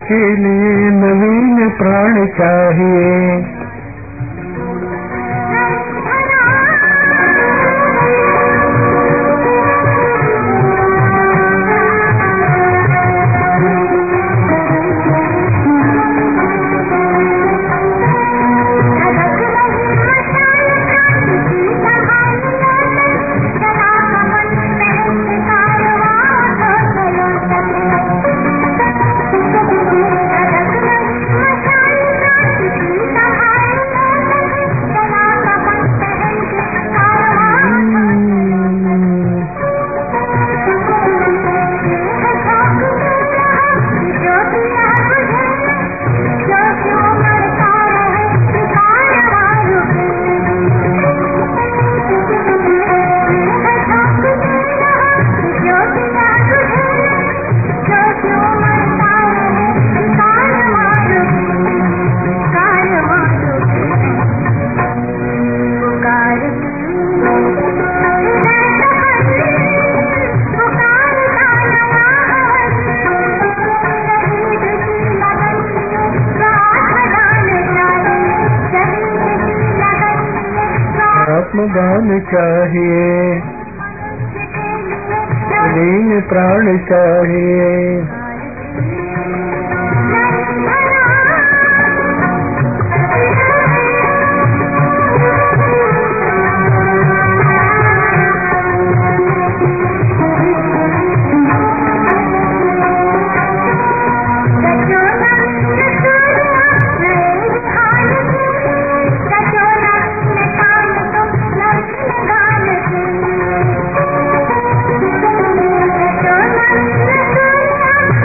के लिए नवीन प्राण चाहिए आत्मदान चाहिए नवीन प्राण चाहिए Thank you.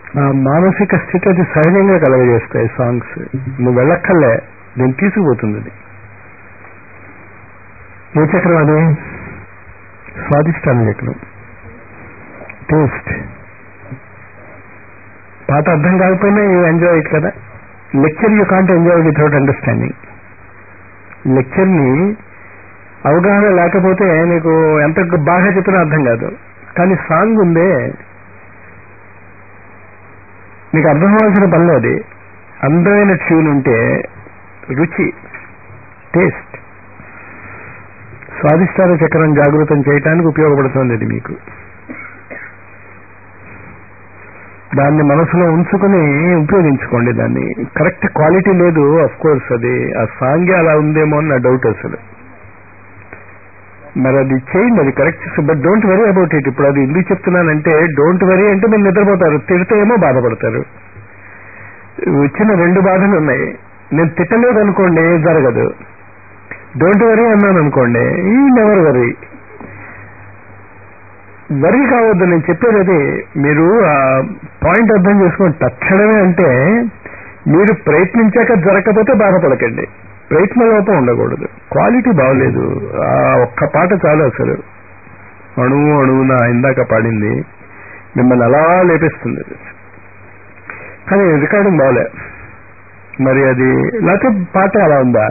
ఆ మానసిక స్థితి అది సహజంగా కలగజేస్తాయి సాంగ్స్ నువ్వు వెళ్ళక్కర్లే నేను తీసుకుపోతుంది అది ఏ చక్రం అది స్వాదిష్టాన చక్రం టేస్ట్ పాట అర్థం కాకపోయినా యూ ఎంజాయ్ ఇట్ కదా lecture you can't enjoy without understanding లెక్చర్ని అవగాహన లేకపోతే నీకు ఎంత బాగా చెప్పినా అర్థం కాదు కానీ సాంగ్ ఉందే నీకు అర్థం అవ్వాల్సిన పనులు అది అందమైన ట్యూన్ ఉంటే రుచి టేస్ట్ స్వాదిష్టాన చక్రం జాగృతం చేయటానికి ఉపయోగపడుతుంది ఇది మీకు దాన్ని మనసులో ఉంచుకుని ఉపయోగించుకోండి దాన్ని కరెక్ట్ క్వాలిటీ లేదు అఫ్ కోర్స్ అది ఆ సాంగే అలా ఉందేమో అని నా డౌట్ అసలు మరి అది చేయండి అది correct but don't worry about it ఇప్పుడు అది ఎందుకు చెప్తున్నానంటే డోంట్ వరీ అంటే మీరు నిద్రపోతారు తిడితే ఏమో బాధపడతారు వచ్చిన రెండు బాధలు ఉన్నాయి నేను తిట్టలేదు అనుకోండి జరగదు డోంట్ వరీ అన్నాను అనుకోండి ఈ నెవర్ వరీ వరీ కావద్దు నేను చెప్పేది అది మీరు ఆ పాయింట్ అర్థం చేసుకొని తక్షణమే అంటే మీరు ప్రయత్నించాక జరగకపోతే బాధపడకండి ప్రయత్న లోపం ఉండకూడదు క్వాలిటీ బాగలేదు ఆ ఒక్క పాట చాలు అసలు అణువు అణువున ఇందాక పాడింది మిమ్మల్ని అలా లేపిస్తుంది కానీ రికార్డింగ్ బాగలే మరి అది లేకపోతే పాట అలా ఉందా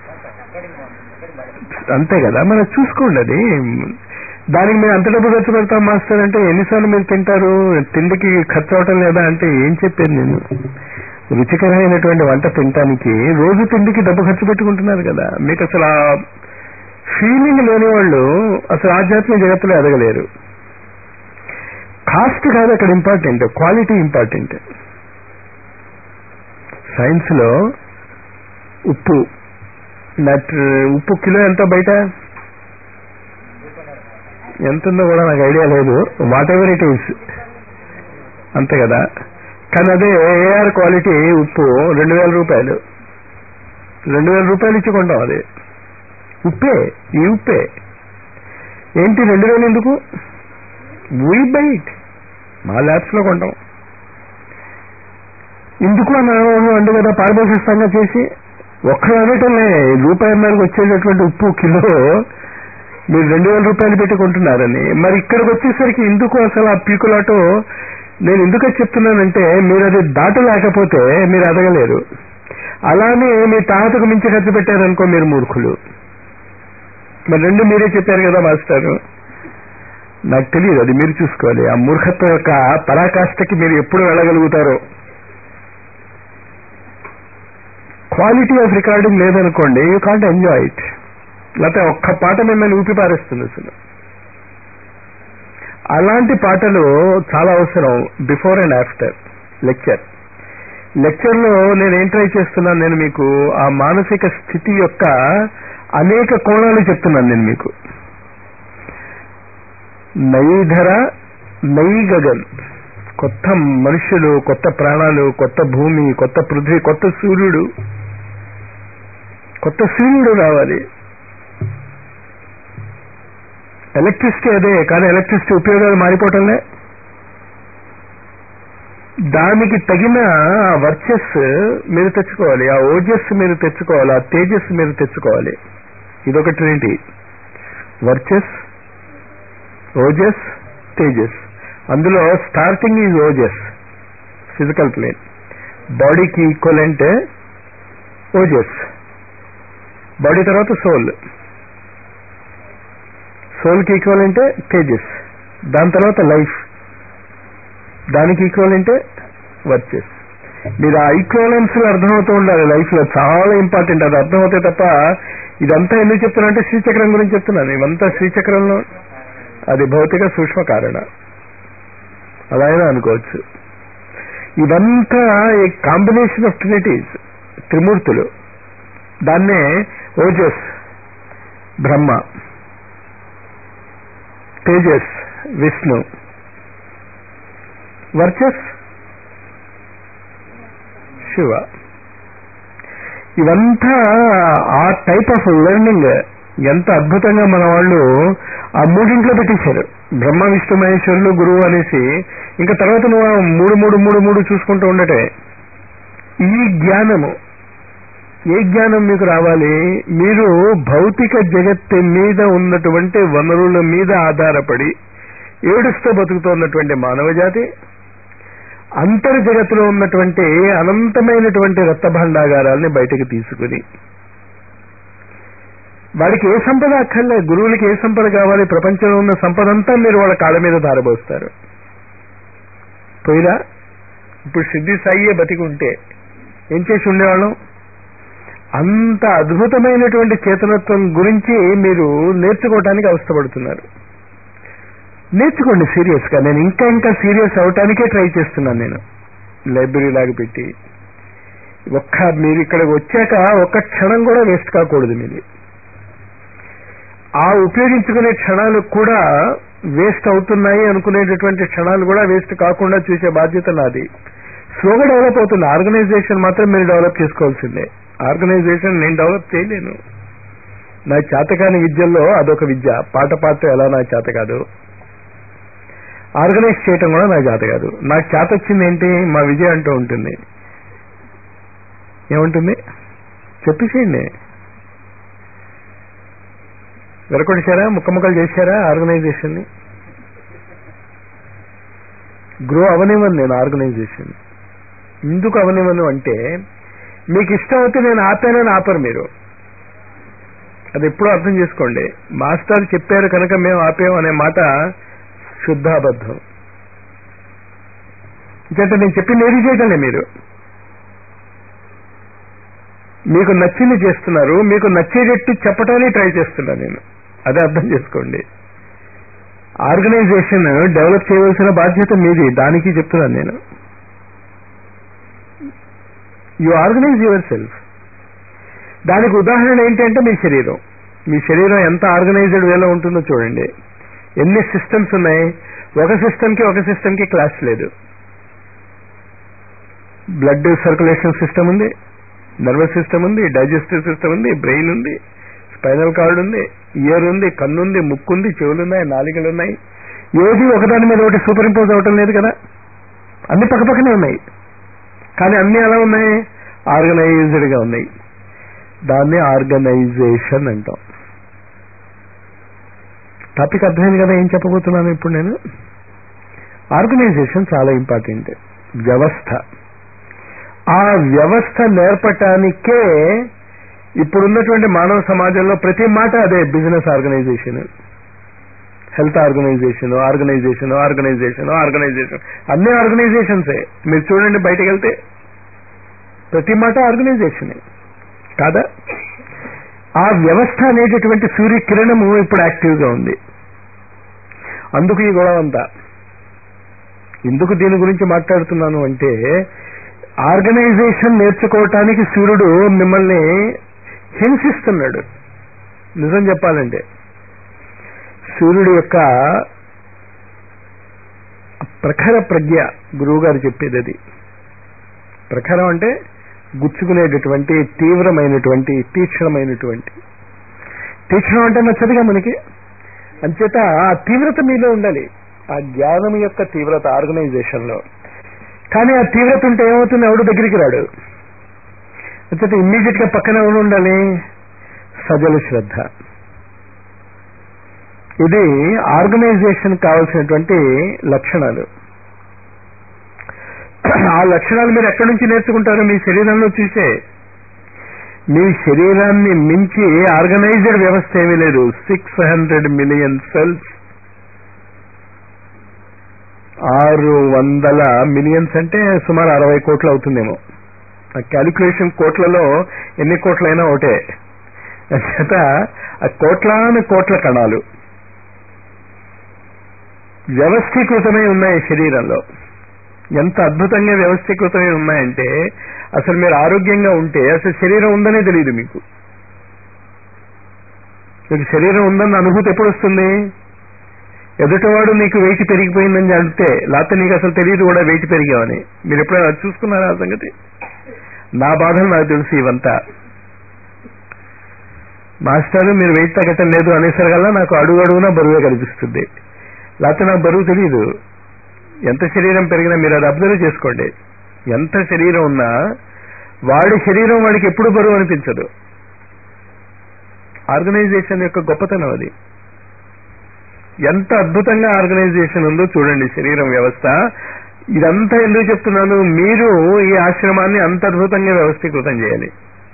అంతే కదా మనం చూసుకోండి అది దానికి మేము అంత డబ్బు ఖర్చు పెడతాం మాస్టర్ అంటే ఎన్నిసార్లు మీరు తింటారు తిండికి ఖర్చు అవటం లేదా అంటే ఏం చెప్పాను నేను రుచికరమైనటువంటి వంట తినటానికి రోజు తిండికి డబ్బు ఖర్చు పెట్టుకుంటున్నారు కదా మీకు అసలు ఆ ఫీలింగ్ లేని వాళ్ళు అసలు ఆధ్యాత్మిక జగత్తులో ఎదగలేరు కాస్ట్ కాదు అక్కడ ఇంపార్టెంట్ క్వాలిటీ ఇంపార్టెంట్ సైన్స్ లో ఉప్పు నట్ ఉప్పు కిలో ఎంత బయట ఎంత ఉందో కూడా నాకు ఐడియా లేదు వాట్ ఎవర్ ఇట్ ఈస్ అంతే కదా కానీ అదే ఏఆర్ క్వాలిటీ ఉప్పు రెండు వేల రూపాయలు రెండు వేల రూపాయలు ఇచ్చి కొంటాం అది ఉప్పే ఈ ఉప్పే ఏంటి రెండు వేలు ఎందుకు వీ బైట్ మా ల్యాబ్స్ లో కొంటాం ఎందుకు అన్నాను అందు కదా పారదర్శకంగా చేసి ఒక్క అనటంలే రూపాయన్నరకు వచ్చేటటువంటి ఉప్పు కిలో మీరు రెండు వేల రూపాయలు పెట్టి కొంటున్నారని మరి ఇక్కడికి వచ్చేసరికి ఎందుకు అసలు ఆ పీకులాటో నేను ఎందుకు చెప్తున్నానంటే మీరు అది దాటలేకపోతే మీరు ఎదగలేరు అలానే మీ తాతకు మించి ఖర్చు పెట్టారనుకో మీరు మూర్ఖులు మరి రెండు మీరే చెప్పారు కదా మాస్టారు నాకు తెలియదు అది మీరు చూసుకోవాలి ఆ మూర్ఖత్వం యొక్క పరాకాష్ఠకి మీరు ఎప్పుడు వెళ్ళగలుగుతారో క్వాలిటీ ఆఫ్ రికార్డింగ్ లేదనుకోండి యూ కాంట్ ఎంజాయ్ ఇట్ లేకపోతే ఒక్క పాట మిమ్మల్ని ఊపి పారేస్తుంది అసలు అలాంటి పాటలు చాలా అవసరం before and after lecture lecture లో నేను ఏం ట్రై చేస్తున్నాను నేను మీకు ఆ మానసిక స్థితి యొక్క అనేక కోణాలు చెప్తున్నాను నేను మీకు నయీధర నయీ గగన్ కొత్త మనుషులు కొత్త ప్రాణాలు కొత్త భూమి కొత్త పృథ్వీ కొత్త సూర్యుడు కొత్త సూర్యుడు రావాలి ఎలక్ట్రిసిటీ అదే కానీ ఎలక్ట్రిసిటీ ఉపయోగాలు మారిపోవటంలే దానికి తగిన వర్చస్ మీరు తెచ్చుకోవాలి ఆ ఓజస్ మీరు తెచ్చుకోవాలి ఆ తేజస్ మీరు తెచ్చుకోవాలి ఇదొక ట్రినిటీ వర్చస్ ఓజస్ తేజస్ అందులో స్టార్టింగ్ ఈజ్ ఓజస్ ఫిజికల్ ప్లేన్ బాడీకి ఈక్వల్ అంటే ఓజస్ బాడీ తర్వాత సోల్ సోల్కి ఈక్వల్ అంటే తేజస్ దాని తర్వాత లైఫ్ దానికి ఈక్వల్ అంటే వర్చెస్ మీరు ఆ ఈక్వలెన్స్ అర్థమవుతూ ఉండాలి లైఫ్ లో చాలా ఇంపార్టెంట్ అది అర్థమవుతే తప్ప ఇదంతా ఎందుకు చెప్తున్నా అంటే శ్రీచక్రం గురించి చెప్తున్నాను ఇవంతా శ్రీచక్రంలో అది భౌతిక సూక్ష్మ కారణ అలా అయినా అనుకోవచ్చు ఇదంతా ఈ కాంబినేషన్ ఆఫ్ ట్రినిటీస్ త్రిమూర్తులు దాన్నే ఓజస్ బ్రహ్మ తేజస్ విష్ణు వర్చస్ శివ ఇవంతా ఆ టైప్ ఆఫ్ లెర్నింగ్ ఎంత అద్భుతంగా మన వాళ్ళు ఆ మూడింట్లో పెట్టేశారు బ్రహ్మ విష్ణు మహేశ్వరులు గురువు అనేసి ఇంకా తర్వాత నువ్వు ఆ మూడు మూడు మూడు మూడు చూసుకుంటూ ఉండటే ఈ జ్ఞానము ఏ జ్ఞానం మీకు రావాలి మీరు భౌతిక జగత్తు మీద ఉన్నటువంటి వనరుల మీద ఆధారపడి ఏడుస్తూ బతుకుతున్నటువంటి మానవ జాతి అంతర్ జగత్తులో ఉన్నటువంటి అనంతమైనటువంటి రక్త భాండాగారాల్ని బయటకు తీసుకుని వాడికి ఏ సంపద అక్కర్లే గురువులకి ఏ సంపద కావాలి ప్రపంచంలో ఉన్న సంపద అంతా మీరు వాళ్ళ కాళ్ళ మీద ధారపోస్తారు పోయిరా ఇప్పుడు సిద్ధి సాయియే బతికి ఉంటే ఏం చేసి ఉండేవాళ్ళం అంత అద్భుతమైనటువంటి చేతనత్వం గురించి మీరు నేర్చుకోవటానికి అవస్థపడుతున్నారు నేర్చుకోండి సీరియస్ గా నేను ఇంకా ఇంకా సీరియస్ అవటానికే ట్రై చేస్తున్నాను నేను లైబ్రరీ లాగా పెట్టి ఒక్క మీరు ఇక్కడికి వచ్చాక ఒక్క క్షణం కూడా వేస్ట్ కాకూడదు మీది ఆ ఉపయోగించుకునే క్షణాలు కూడా వేస్ట్ అవుతున్నాయి అనుకునేటటువంటి క్షణాలు కూడా వేస్ట్ కాకుండా చూసే బాధ్యత నాది స్లోగా డెవలప్ అవుతుంది ఆర్గనైజేషన్ మాత్రం మీరు డెవలప్ చేసుకోవాల్సిందే ఆర్గనైజేషన్ నేను డెవలప్ చేయలేను నా చేతకాని విద్యల్లో అదొక విద్య పాట పాడటం ఎలా నాకు చేత కాదు ఆర్గనైజ్ చేయటం కూడా నాకు చేత కాదు నాకు చేత వచ్చింది ఏంటి మా విజయ అంటూ ఉంటుంది ఏముంటుంది చెప్పేసేయండి వెరకొడిచారా ముక్క ముక్కలు చేశారా ఆర్గనైజేషన్ ని గ్రో అవనివ్వను నేను ఆర్గనైజేషన్ ఎందుకు అవనివ్వను అంటే మీకు ఇష్టం అయితే నేను ఆపానని ఆపరు మీరు అది ఎప్పుడూ అర్థం చేసుకోండి మాస్టర్ చెప్పారు కనుక మేము ఆపాం అనే మాట శుద్ధాబద్ధం ఇంకంటే నేను చెప్పింది ఏది చేయటంలే మీరు మీకు నచ్చింది చేస్తున్నారు మీకు నచ్చేటట్టు చెప్పటానికి ట్రై చేస్తున్నా నేను అదే అర్థం చేసుకోండి ఆర్గనైజేషన్ డెవలప్ చేయవలసిన బాధ్యత మీది దానికి చెప్తున్నాను నేను యు ఆర్గనైజ్ యువర్ సెల్ఫ్ దానికి ఉదాహరణ ఏంటంటే మీ శరీరం మీ శరీరం ఎంత ఆర్గనైజ్డ్ వేలో ఉంటుందో చూడండి ఎన్ని సిస్టమ్స్ ఉన్నాయి ఒక సిస్టమ్కి ఒక సిస్టమ్కి క్లాస్ లేదు బ్లడ్ సర్క్యులేషన్ సిస్టమ్ ఉంది నర్వస్ సిస్టమ్ ఉంది డైజెస్టివ్ సిస్టమ్ ఉంది బ్రెయిన్ ఉంది స్పైనల్ కార్డ్ ఉంది ఇయర్ ఉంది కన్ను ఉంది ముక్కు ఉంది చెవులు ఉన్నాయి నాలికలు ఉన్నాయి ఏది ఒకదాని మీద ఒకటి సూపర్ ఇంపోజ్ అవటం లేదు కదా అన్ని పక్కపక్కనే ఉన్నాయి కానీ అన్ని ఎలా ఉన్నాయి ఆర్గనైజ్డ్ గా ఉన్నాయి దాన్ని ఆర్గనైజేషన్ అంటాం టాపిక్ అర్థమైంది కదా ఏం చెప్పబోతున్నాను ఇప్పుడు నేను ఆర్గనైజేషన్ చాలా ఇంపార్టెంట్ వ్యవస్థ ఆ వ్యవస్థ నేర్పటానికే ఇప్పుడున్నటువంటి మానవ సమాజంలో ప్రతి మాట అదే business organization health organization organization organization organization అన్ని ఆర్గనైజేషన్సే మీరు చూడండి బయటకు వెళ్తే ప్రతి మాట ఆర్గనైజేషనే కాదా ఆ వ్యవస్థ అనేటటువంటి సూర్యకిరణము ఇప్పుడు యాక్టివ్గా ఉంది అందుకు ఈ గొడవ అంతా ఎందుకు దీని గురించి మాట్లాడుతున్నాను అంటే ఆర్గనైజేషన్ నేర్చుకోవటానికి సూర్యుడు మిమ్మల్ని హింసిస్తున్నాడు నిజం చెప్పాలంటే సూర్యుడు యొక్క ప్రఖర ప్రజ్ఞ గురువు గారు చెప్పేది అది ప్రఖరం అంటే గుచ్చుకునేటటువంటి తీవ్రమైనటువంటి తీక్షణమైనటువంటి తీక్షణం అంటే నచ్చదుగా మనకి అంచేత ఆ తీవ్రత మీలో ఉండాలి ఆ జ్ఞానం యొక్క తీవ్రత ఆర్గనైజేషన్ లో కానీ ఆ తీవ్రత ఉంటే ఏమవుతుంది ఎవడు దగ్గరికి రాడు అంచేత ఇమ్మీడియట్ గా పక్కన ఎవరు ఉండాలి సజల శ్రద్ధ ఇది ఆర్గనైజేషన్ కావాల్సినటువంటి లక్షణాలు ఆ లక్షణాలు మీరు ఎక్కడి నుంచి నేర్చుకుంటారు మీ శరీరంలో చూసే మీ శరీరాన్ని మించి ఆర్గనైజ్డ్ వ్యవస్థ ఏమీ లేదు సిక్స్ హండ్రెడ్ మిలియన్ సెల్స్ ఆరు వందల మిలియన్స్ అంటే సుమారు అరవై కోట్లు అవుతుందేమో ఆ క్యాలిక్యులేషన్ కోట్లలో ఎన్ని కోట్లైనా ఒకటే చేత ఆ కోట్లాను కోట్ల కణాలు వ్యవస్థీకృతమై ఉన్నాయి శరీరంలో ఎంత అద్భుతంగా వ్యవస్థీకృతమై ఉన్నాయంటే అసలు మీరు ఆరోగ్యంగా ఉంటే అసలు శరీరం ఉందనే తెలియదు మీకు మీకు శరీరం ఉందన్న అనుభూతి ఎప్పుడు వస్తుంది ఎదుటవాడు నీకు వెయిట్ పెరిగిపోయిందని అంటే లేకపోతే నీకు అసలు తెలియదు కూడా వెయిట్ పెరిగావని మీరు ఎప్పుడైనా చూసుకున్నారా ఆ సంగతి నా బాధలు నాకు తెలుసు ఇవంతా మాస్టర్ మీరు వెయిట్ తగ్గటం లేదు అనేసరికల్లా నాకు అడుగు అడుగునా బరువే కనిపిస్తుంది లేకపోతే నాకు బరువు తెలియదు ఎంత శరీరం పెరిగినా మీరు అది అబ్జర్వ్ చేసుకోండి ఎంత శరీరం ఉన్నా వాడి శరీరం వాడికి ఎప్పుడు బరువు అనిపించదు ఆర్గనైజేషన్ యొక్క గొప్పతనం అది ఎంత అద్భుతంగా ఆర్గనైజేషన్ ఉందో చూడండి శరీరం వ్యవస్థ ఇదంతా ఎందుకు చెప్తున్నాను మీరు ఈ ఆశ్రమాన్ని అంత అద్భుతంగా వ్యవస్థీకృతం చేయాలి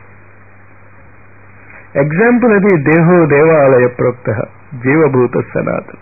ఎగ్జాంపుల్ అది దేహో దేవాలయ ప్రోక్త జీవభూత సనాతన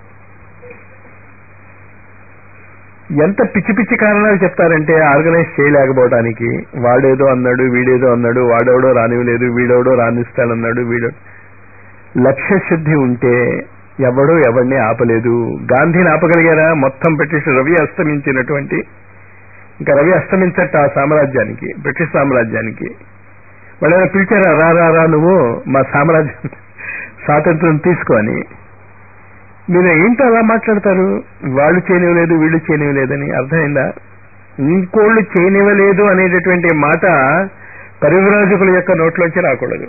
ఎంత పిచ్చి పిచ్చి కారణాలు చెప్తారంటే ఆర్గనైజ్ చేయలేకపోవడానికి వాడేదో అన్నాడు వీడేదో అన్నాడు వాడెవడో రానివ్వలేదు వీడెవడో రానిస్తాడన్నాడు వీడు లక్ష్య శుద్ధి ఉంటే ఎవడో ఎవడిని ఆపలేదు గాంధీని ఆపగలిగారా మొత్తం బ్రిటిష్ రవి అస్తమించినటువంటి ఇంకా రవి అస్తమించట ఆ సామ్రాజ్యానికి బ్రిటిష్ సామ్రాజ్యానికి వాళ్ళైనా పిలిచారా రా రా రా నువ్వు మా సామ్రాజ్యం స్వాతంత్రం తీసుకో అని మీరు ఏంటో అలా మాట్లాడతారు వాళ్ళు చేయనివ్వలేదు వీళ్ళు చేయనివ్వలేదని అర్థమైందా ఇంకోళ్ళు చేయనివ్వలేదు అనేటటువంటి మాట పరివ్రాజకుల యొక్క నోట్లోంచి రాకూడదు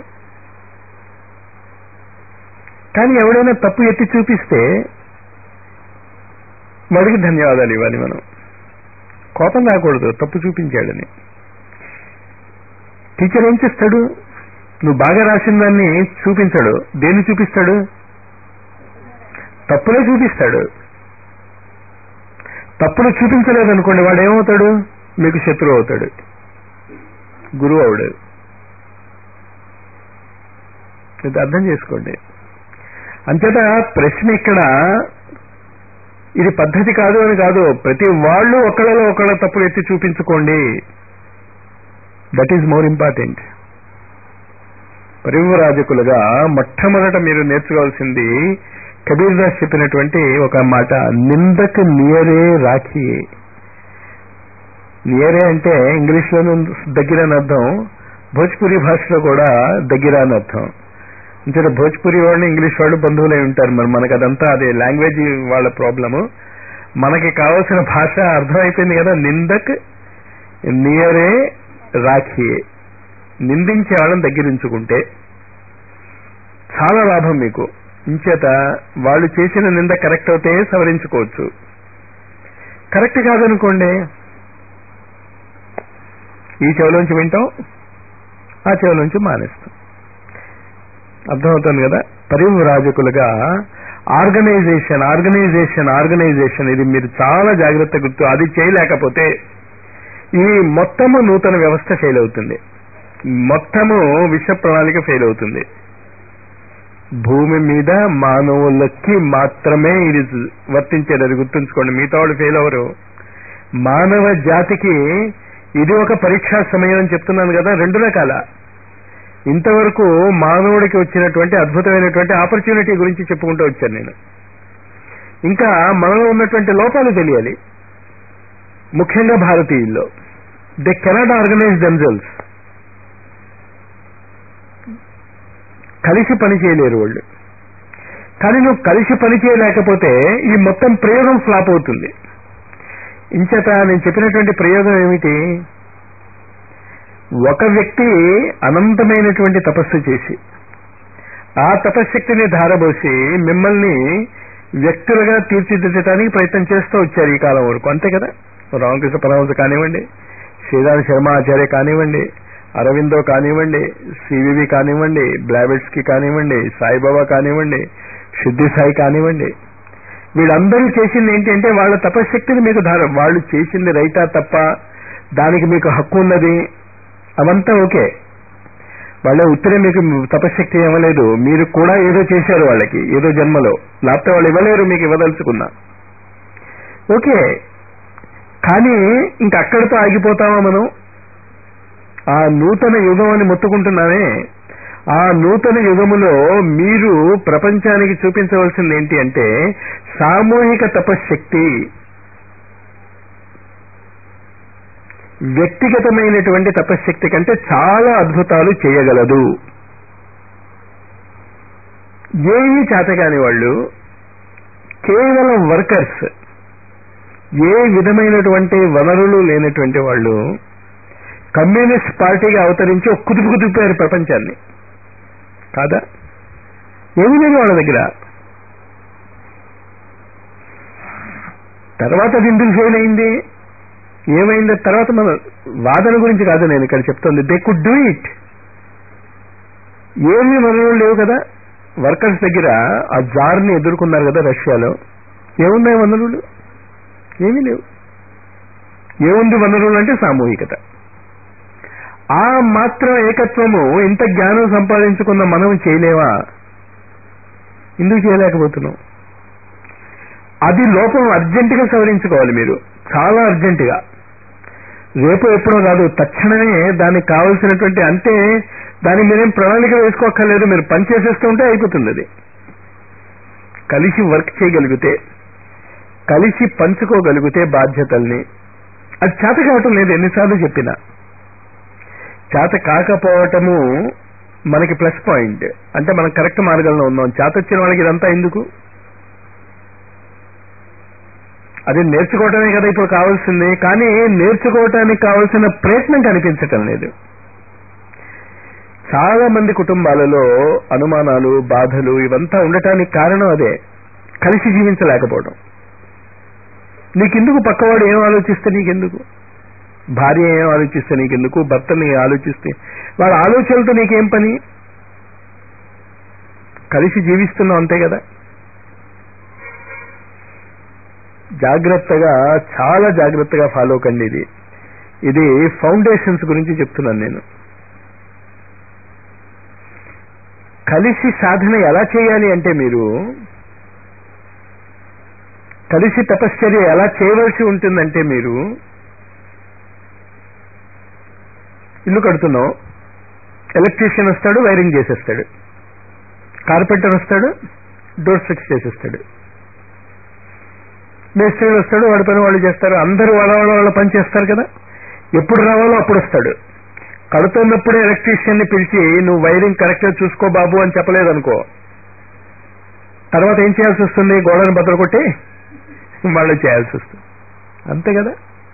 కానీ ఎవడైనా తప్పు ఎత్తి చూపిస్తే వాడికి ధన్యవాదాలు ఇవ్వాలి మనం కోపం రాకూడదు తప్పు చూపించాడని టీచర్ ఏం చేస్తాడు నువ్వు బాగా రాసిన దాన్ని చూపించడు దేన్ని చూపిస్తాడు తప్పులే చూపిస్తాడు తప్పులు చూపించలేదనుకోండి వాడు ఏమవుతాడు మీకు శత్రువు అవుతాడు గురువు అవుడు ఇది అర్థం చేసుకోండి అంచేత ప్రశ్న ఇక్కడ ఇది పద్ధతి కాదు అని కాదు ప్రతి వాళ్ళు ఒకళ్ళలో ఒకళ్ళ తప్పులు ఎత్తి చూపించుకోండి దట్ ఈజ్ మోర్ ఇంపార్టెంట్ పరివ్రాజకులుగా మొట్టమొదట మీరు నేర్చుకోవాల్సింది కబీర్ దాస్ చెప్పినటువంటి ఒక మాట నిందకు నియరే రాఖీ నియరే అంటే ఇంగ్లీష్ లోను దగ్గర అని అర్థం భోజ్పురి భాషలో కూడా దగ్గర అని అర్థం అంటే భోజ్పురి వాళ్ళు ఇంగ్లీష్ వాళ్ళు బంధువులై ఉంటారు మరి మనకు అదంతా అదే లాంగ్వేజ్ వాళ్ళ ప్రాబ్లము మనకి కావాల్సిన భాష అర్థమైపోయింది కదా నిందక్ నియరే రాఖీ నిందించే వాళ్ళని దగ్గరించుకుంటే చాలా లాభం మీకు ఇంచేత వాళ్ళు చేసిన నింద కరెక్ట్ అవుతే సవరించుకోవచ్చు కరెక్ట్ కాదనుకోండి ఈ చెవులోంచి వింటాం ఆ చెవులోంచి మానేస్తాం అర్థమవుతుంది కదా పరివ్రాజకులుగా ఆర్గనైజేషన్ ఆర్గనైజేషన్ ఆర్గనైజేషన్ ఇది మీరు చాలా జాగ్రత్త గుర్తు అది చేయలేకపోతే ఈ మొత్తము నూతన వ్యవస్థ ఫెయిల్ అవుతుంది మొత్తము విశ్వ ప్రణాళిక ఫెయిల్ అవుతుంది భూమి మీద మానవులకి మాత్రమే ఇది వర్తించేది గుర్తుంచుకోండి మిగతా వాళ్ళు ఫెయిల్ అవరు మానవ జాతికి ఇది ఒక పరీక్షా సమయం అని చెప్తున్నాను కదా రెండు రకాల ఇంతవరకు మానవుడికి వచ్చినటువంటి అద్భుతమైనటువంటి ఆపర్చునిటీ గురించి చెప్పుకుంటూ వచ్చాను నేను ఇంకా మనలో ఉన్నటువంటి లోపాలు తెలియాలి ముఖ్యంగా భారతీయుల్లో దే కెనాట్ ఆర్గనైజ్ దెమ్సెల్స్ కలిసి పని చేయలేరు వాళ్ళు కానీ నువ్వు కలిసి పని చేయలేకపోతే ఈ మొత్తం ప్రయోగం ఫ్లాప్ అవుతుంది ఇంచేత నేను చెప్పినటువంటి ప్రయోగం ఏమిటి ఒక వ్యక్తి అనంతమైనటువంటి తపస్సు చేసి ఆ తపశ్శక్తిని ధారబోసి మిమ్మల్ని వ్యక్తులుగా తీర్చిదిద్దడానికి ప్రయత్నం చేస్తూ వచ్చారు ఈ కాలం వరకు అంతే కదా రామకృష్ణ పరమహంస కానివ్వండి శ్రీరామ్ శర్మ ఆచార్య కానివ్వండి అరవిందో కానివ్వండి సివివి కానివ్వండి బ్లాబెట్స్కి కానివ్వండి సాయిబాబా కానివ్వండి శుద్ధి సాయి కానివ్వండి వీళ్ళందరూ చేసింది ఏంటంటే వాళ్ళ తపశ్శక్తిని మీకు ధార వాళ్ళు చేసింది రైటా తప్ప దానికి మీకు హక్కు ఉన్నది అవంతా ఓకే వాళ్ళ ఉత్తరే మీకు తపశ్శక్తి ఇవ్వలేదు మీరు కూడా ఏదో చేశారు వాళ్ళకి ఏదో జన్మలో లేకపోతే వాళ్ళు ఇవ్వలేరు మీకు ఇవ్వదలుచుకున్నా ఓకే కానీ ఇంక అక్కడితో ఆగిపోతామా మనం ఆ నూతన యుగం అని మొత్తుకుంటున్నామే ఆ నూతన యుగములో మీరు ప్రపంచానికి చూపించవలసింది ఏంటి అంటే సామూహిక తపశ్శక్తి వ్యక్తిగతమైనటువంటి తపశ్శక్తి కంటే చాలా అద్భుతాలు చేయగలదు ఏమీ చేతగాని వాళ్ళు కేవలం వర్కర్స్ ఏ విధమైనటువంటి వనరులు లేనటువంటి వాళ్ళు కమ్యూనిస్ట్ పార్టీగా అవతరించి ఒక కుదుపు కుదిపారు ప్రపంచాన్ని కాదా ఏమీ లేదు వాళ్ళ దగ్గర తర్వాత అది ఎందుకు ఫెయిల్ అయింది ఏమైంది తర్వాత మన వాదన గురించి కాదు నేను ఇక్కడ చెప్తుంది దే కుడ్ డూ ఇట్ ఏమీ వనరులు లేవు కదా వర్కర్స్ దగ్గర ఆ జార్ని ఎదుర్కొన్నారు కదా రష్యాలో ఏమున్నాయి వనరులు ఏమీ లేవు ఏముంది వనరులు అంటే సామూహికత ఆ మాత్రం ఏకత్వము ఇంత జ్ఞానం సంపాదించుకున్న మనం చేయలేవా ఎందుకు చేయలేకపోతున్నాం అది లోపం అర్జెంటుగా సవరించుకోవాలి మీరు చాలా అర్జెంటుగా రేపు ఎప్పుడో కాదు తక్షణమే దానికి కావలసినటువంటి అంటే దానికి మీరేం ప్రణాళిక వేసుకోక్కర్లేదు మీరు పని చేసేస్తూ ఉంటే అయిపోతుంది అది కలిసి వర్క్ చేయగలిగితే కలిసి పంచుకోగలిగితే బాధ్యతల్ని అది చేత కావటం లేదు ఎన్నిసార్లు చెప్పినా చేత కాకపోవటము మనకి ప్లస్ పాయింట్ అంటే మనం కరెక్ట్ మార్గంలో ఉన్నాం చేత వచ్చిన వాళ్ళకి ఇదంతా ఎందుకు అది నేర్చుకోవటమే కదా ఇప్పుడు కావాల్సింది కానీ నేర్చుకోవటానికి కావాల్సిన ప్రయత్నం కనిపించటం లేదు చాలా మంది కుటుంబాలలో అనుమానాలు బాధలు ఇవంతా ఉండటానికి కారణం అదే కలిసి జీవించలేకపోవడం నీకెందుకు పక్కవాడు ఏం ఆలోచిస్తే నీకెందుకు భార్య ఏం ఆలోచిస్తే నీకెందుకు భర్తని ఆలోచిస్తే వాళ్ళ ఆలోచనలతో నీకేం పని కలిసి జీవిస్తున్నావు అంతే కదా జాగ్రత్తగా చాలా జాగ్రత్తగా ఫాలో కండి ఇది ఇది ఫౌండేషన్స్ గురించి చెప్తున్నాను నేను కలిసి సాధన ఎలా చేయాలి అంటే మీరు కలిసి తపశ్చర్య ఎలా చేయవలసి ఉంటుందంటే మీరు ఇల్లు కడుతున్నావు ఎలక్ట్రీషియన్ వస్తాడు వైరింగ్ చేసేస్తాడు కార్పెంటర్ వస్తాడు డోర్స్ ఫిక్స్ చేసేస్తాడు మేస్త్రీలు వస్తాడు వాడి పని వాళ్ళు చేస్తారు అందరూ వాళ్ళ వాళ్ళ వాళ్ళ పని చేస్తారు కదా ఎప్పుడు రావాలో అప్పుడు వస్తాడు కడుతున్నప్పుడే ఎలక్ట్రీషియన్ ని పిలిచి నువ్వు వైరింగ్ కరెక్ట్ గా చూసుకో బాబు అని చెప్పలేదనుకో తర్వాత ఏం చేయాల్సి వస్తుంది గోడను బద్దలు కొట్టి మళ్ళీ చేయాల్సి వస్తుంది అంతే కదా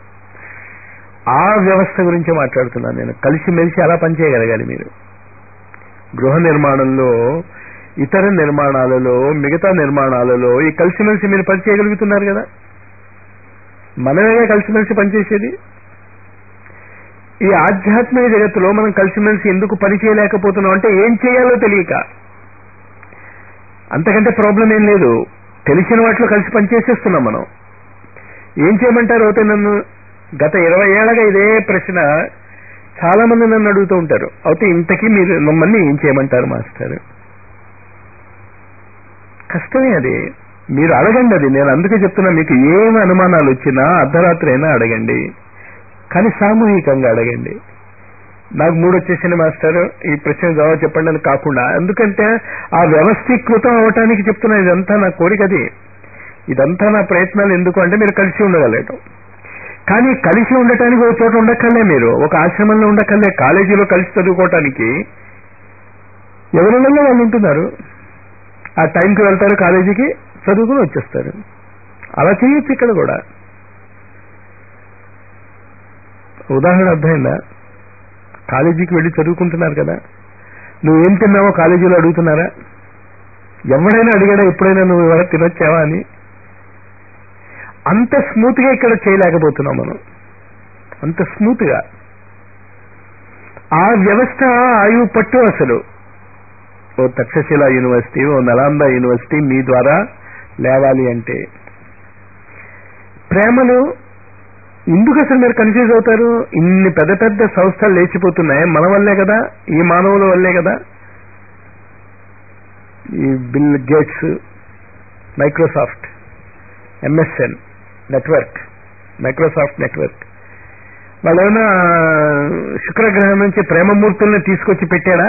ఆ వ్యవస్థ గురించి మాట్లాడుతున్నాను నేను కలిసిమెలిసి అలా పనిచేయగలగాలి మీరు గృహ నిర్మాణంలో ఇతర నిర్మాణాలలో మిగతా నిర్మాణాలలో ఈ కలిసిమెలిసి మీరు పని చేయగలుగుతున్నారు కదా మనమే కలిసిమెలిసి పనిచేసేది ఈ ఆధ్యాత్మిక జగత్తులో మనం కలిసిమెలిసి ఎందుకు పని చేయలేకపోతున్నాం అంటే ఏం చేయాలో తెలియక అంతకంటే ప్రాబ్లం ఏం లేదు తెలిసిన వాటిలో కలిసి పనిచేసేస్తున్నాం మనం ఏం చేయమంటారు అయితే నన్ను గత ఇరవై ఏళ్ళగా ఇదే ప్రశ్న చాలా మంది నన్ను అడుగుతూ ఉంటారు అయితే ఇంతకీ మీరు మమ్మల్ని ఏం చేయమంటారు మాస్టర్ కష్టమే అది మీరు అడగండి అది నేను అందుకే చెప్తున్నా మీకు ఏమి అనుమానాలు వచ్చినా అర్ధరాత్రి అయినా అడగండి కానీ సామూహికంగా అడగండి నాకు మూడు వచ్చేసింది మాస్టర్ ఈ ప్రశ్న జవాబు చెప్పండి అని కాకుండా ఎందుకంటే ఆ వ్యవస్థీకృతం అవటానికి చెప్తున్నా ఇదంతా నా కోరికది ఇదంతా నా ప్రయత్నాలు ఎందుకు అంటే మీరు కలిసి ఉండగలగటం కానీ కలిసి ఉండటానికి ఒక చోట ఉండక్కర్లే మీరు ఒక ఆశ్రమంలో ఉండక్కర్లే కాలేజీలో కలిసి చదువుకోవటానికి ఎవరిలో వాళ్ళు ఉంటున్నారు ఆ టైంకి వెళ్తారు కాలేజీకి చదువుకుని వచ్చేస్తారు అలా చేయొచ్చు ఇక్కడ కూడా ఉదాహరణ అర్థమైందా కాలేజీకి వెళ్ళి చదువుకుంటున్నారు కదా నువ్వేం తిన్నావో కాలేజీలో అడుగుతున్నారా ఎవడైనా అడిగాడా ఎప్పుడైనా నువ్వు ఎవరైనా తినొచ్చావా అని అంత స్మూత్ గా ఇక్కడ చేయలేకపోతున్నాం మనం అంత స్మూత్ గా ఆ వ్యవస్థ ఆయువు పట్టు అసలు ఓ తక్షశిల యూనివర్సిటీ ఓ నలాంద యూనివర్సిటీ మీ ద్వారా లేవాలి అంటే ప్రేమలు ఎందుకు అసలు మీరు కన్ఫ్యూజ్ అవుతారు ఇన్ని పెద్ద పెద్ద సంస్థలు లేచిపోతున్నాయి మన వల్లే కదా ఈ మానవుల వల్లే కదా ఈ Bill Gates Microsoft MSN network Microsoft network వాళ్ళు ఏమైనా శుక్రగ్రహం నుంచి ప్రేమమూర్తుల్ని తీసుకొచ్చి పెట్టాడా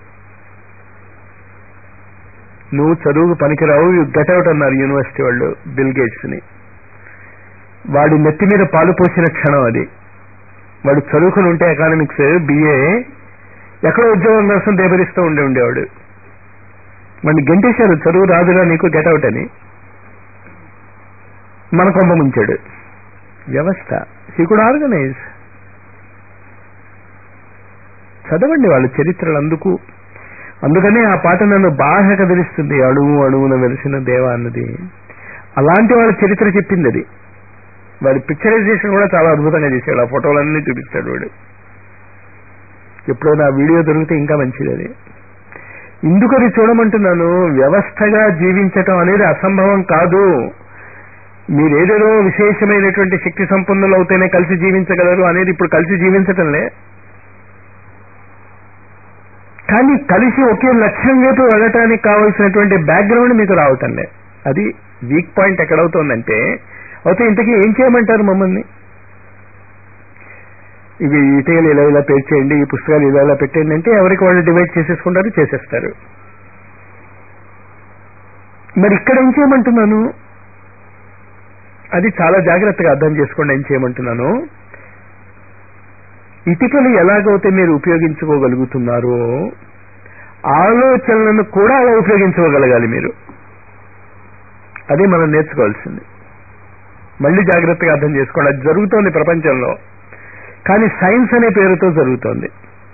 నువ్వు చదువుకు పనికిరావు గెట్అవుట్ అన్నారు యూనివర్సిటీ వాళ్ళు బిల్ గేట్స్ ని వాడి నెత్తి మీద పాలు పోసిన క్షణం అది వాడు చదువుకుని ఉంటే ఎకానమిక్స్ బిఏ ఎక్కడో ఉద్యోగం కోసం దేబరిస్తూ ఉండే ఉండేవాడు వాడిని గెంటేశారు చదువు రాదురా నీకు గెట్అవుట్ అని మన కొంప ముంచాడు వ్యవస్థ హీ కుడ్ ఆర్గనైజ్ చదవండి వాళ్ళ చరిత్రలు అందుకు అందుకనే ఆ పాట నన్ను బాగా కదిలిస్తుంది అడుగు అడుగున వెలిసిన దేవ అన్నది అలాంటి వాళ్ళ చరిత్ర చెప్పింది అది వాడి పిక్చరైజేషన్ కూడా చాలా అద్భుతంగా చేశాడు ఆ ఫోటోలన్నీ చూపిస్తాడు వాడు ఎప్పుడైనా ఆ వీడియో దొరికితే ఇంకా మంచిది అది ఇందుకని చూడమంటున్నాను వ్యవస్థగా జీవించటం అనేది అసంభవం కాదు మీరేదేదో విశేషమైనటువంటి శక్తి సంపన్నులు అవుతేనే కలిసి జీవించగలరు అనేది ఇప్పుడు కలిసి జీవించటంలే కానీ కలిసి ఒకే లక్ష్యం వైపు వెళ్ళటానికి కావలసినటువంటి బ్యాక్గ్రౌండ్ మీకు రావటంలే అది వీక్ పాయింట్ ఎక్కడవుతోందంటే అయితే ఇంతకీ ఏం చేయమంటారు మమ్మల్ని ఇవి ఇటీవల ఇలా ఇలా పేర్చేయండి ఈ పుస్తకాలు ఇలా ఇలా పెట్టేయండి అంటే ఎవరికి వాళ్ళు డివైడ్ చేసేసుకుంటారు చేసేస్తారు మరి ఇక్కడ ఏం చేయమంటున్నాను అది చాలా జాగ్రత్తగా అర్థం చేసుకోండి ఏం చేయమంటున్నాను ఇటుకలు ఎలాగైతే మీరు ఉపయోగించుకోగలుగుతున్నారో ఆలోచనలను కూడా అలా ఉపయోగించుకోగలగాలి మీరు అది మనం నేర్చుకోవాల్సింది మళ్ళీ జాగ్రత్తగా అర్థం చేసుకోండి అది జరుగుతోంది ప్రపంచంలో కానీ సైన్స్ అనే పేరుతో జరుగుతోంది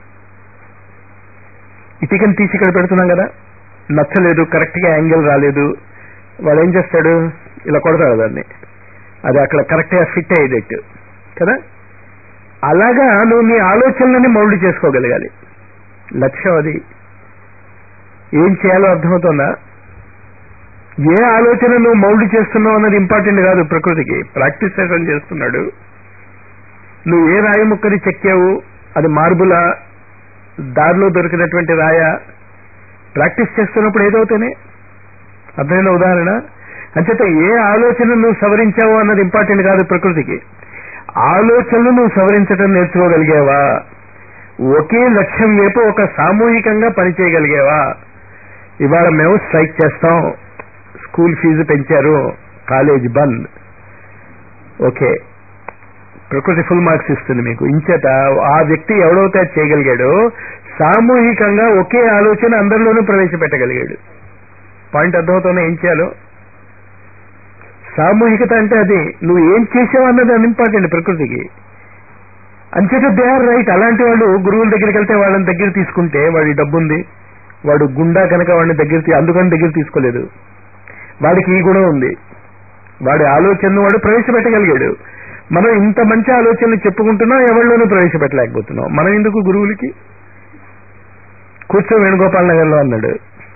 ఇటుకని తీసి ఇక్కడ పెడుతున్నాం కదా నచ్చలేదు కరెక్ట్ గా యాంగిల్ రాలేదు వాడు ఏం చేస్తాడు ఇలా కొడతాడు దాన్ని అది అక్కడ కరెక్ట్ గా ఫిట్ అయ్యేటట్టు కదా అలాగా నువ్వు నీ ఆలోచనలని మౌల్డ్ చేసుకోగలగాలి లక్ష్యం అది ఏం చేయాలో అర్థమవుతుందా ఏ ఆలోచన నువ్వు మౌల్డ్ చేస్తున్నావు అన్నది ఇంపార్టెంట్ కాదు ప్రకృతికి ప్రాక్టీస్ సెషన్ చేస్తున్నాడు నువ్వు ఏ రాయి ముక్కని చెక్కావు అది మార్బులా దారిలో దొరికినటువంటి రాయ ప్రాక్టీస్ చేస్తున్నప్పుడు ఏదవుతానే అర్థమైన ఉదాహరణ అంచేత ఏ ఆలోచన నువ్వు సవరించావు అన్నది ఇంపార్టెంట్ కాదు ప్రకృతికి ఆలోచనలు నువ్వు సవరించడం నేర్చుకోగలిగావా ఒకే లక్ష్యం వైపు ఒక సామూహికంగా పనిచేయగలిగావా ఇవాళ మేము స్ట్రైక్ చేస్తాం స్కూల్ ఫీజు పెంచారు కాలేజ్ బంద్ ఓకే ప్రకృతి ఫుల్ మార్క్స్ ఇస్తుంది మీకు ఇంచేత ఆ వ్యక్తి ఎవడైతే అది చేయగలిగాడో సామూహికంగా ఒకే ఆలోచన అందరిలోనూ ప్రవేశపెట్టగలిగాడు పాయింట్ అర్థమవుతున్నా ఏం చేయాలో సామూహికత అంటే అది నువ్వు ఏం చేసావు అన్నది అది ఇంపార్టెంట్ ప్రకృతికి అంచేత దే ఆర్ రైట్ అలాంటి వాళ్ళు గురువుల దగ్గరికి వెళ్తే వాళ్ళని దగ్గర తీసుకుంటే వాడి డబ్బు ఉంది వాడు గుండా కనుక వాడిని దగ్గర తీ- అందుకని దగ్గర తీసుకోలేదు వాడికి ఈ గుణం ఉంది వాడి ఆలోచనను వాడు ప్రవేశపెట్టగలిగాడు మనం ఇంత మంచి ఆలోచనలు చెప్పుకుంటున్నాం ఎవరిలోనూ ప్రవేశపెట్టలేకపోతున్నాం మనం ఎందుకు గురువులకి కూర్చో వేణుగోపాల్ నగర్ లో అన్నాడు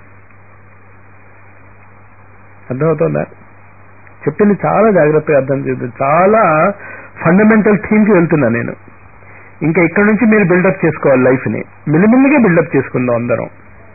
అర్థమవుతుందా చెప్పింది చాలా జాగ్రత్తగా అర్థం చేస్తుంది చాలా ఫండమెంటల్ థీమ్ కి వెళ్తున్నా నేను ఇంకా ఇక్కడ నుంచి మీరు బిల్డప్ చేసుకోవాలి లైఫ్ ని మిలిమిల్లిగా బిల్డప్ చేసుకుందాం అందరం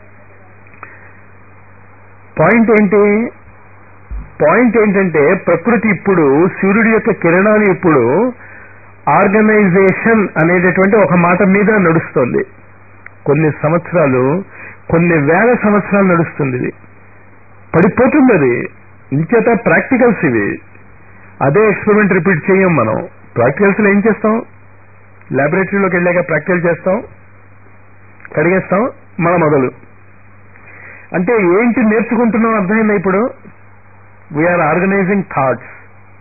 పాయింట్ ఏంటి పాయింట్ ఏంటంటే ప్రకృతి ఇప్పుడు సూర్యుడి యొక్క కిరణాలు ఇప్పుడు ఆర్గనైజేషన్ అనేటటువంటి ఒక మాట మీద నడుస్తుంది కొన్ని సంవత్సరాలు కొన్ని వేల సంవత్సరాలు నడుస్తుంది ఇది పడిపోతుంది అది ఇంచేత ప్రాక్టికల్స్ ఇవి అదే ఎక్స్పెరిమెంట్ రిపీట్ చేయం మనం ప్రాక్టికల్స్ లో ఏం చేస్తాం లాబొరేటరీలోకి వెళ్ళాక ప్రాక్టికల్ చేస్తాం కడిగేస్తాం మన మొదలు అంటే ఏంటి నేర్చుకుంటున్నాం అర్థమైందా ఇప్పుడు వీఆర్ ఆర్గనైజింగ్ థాట్స్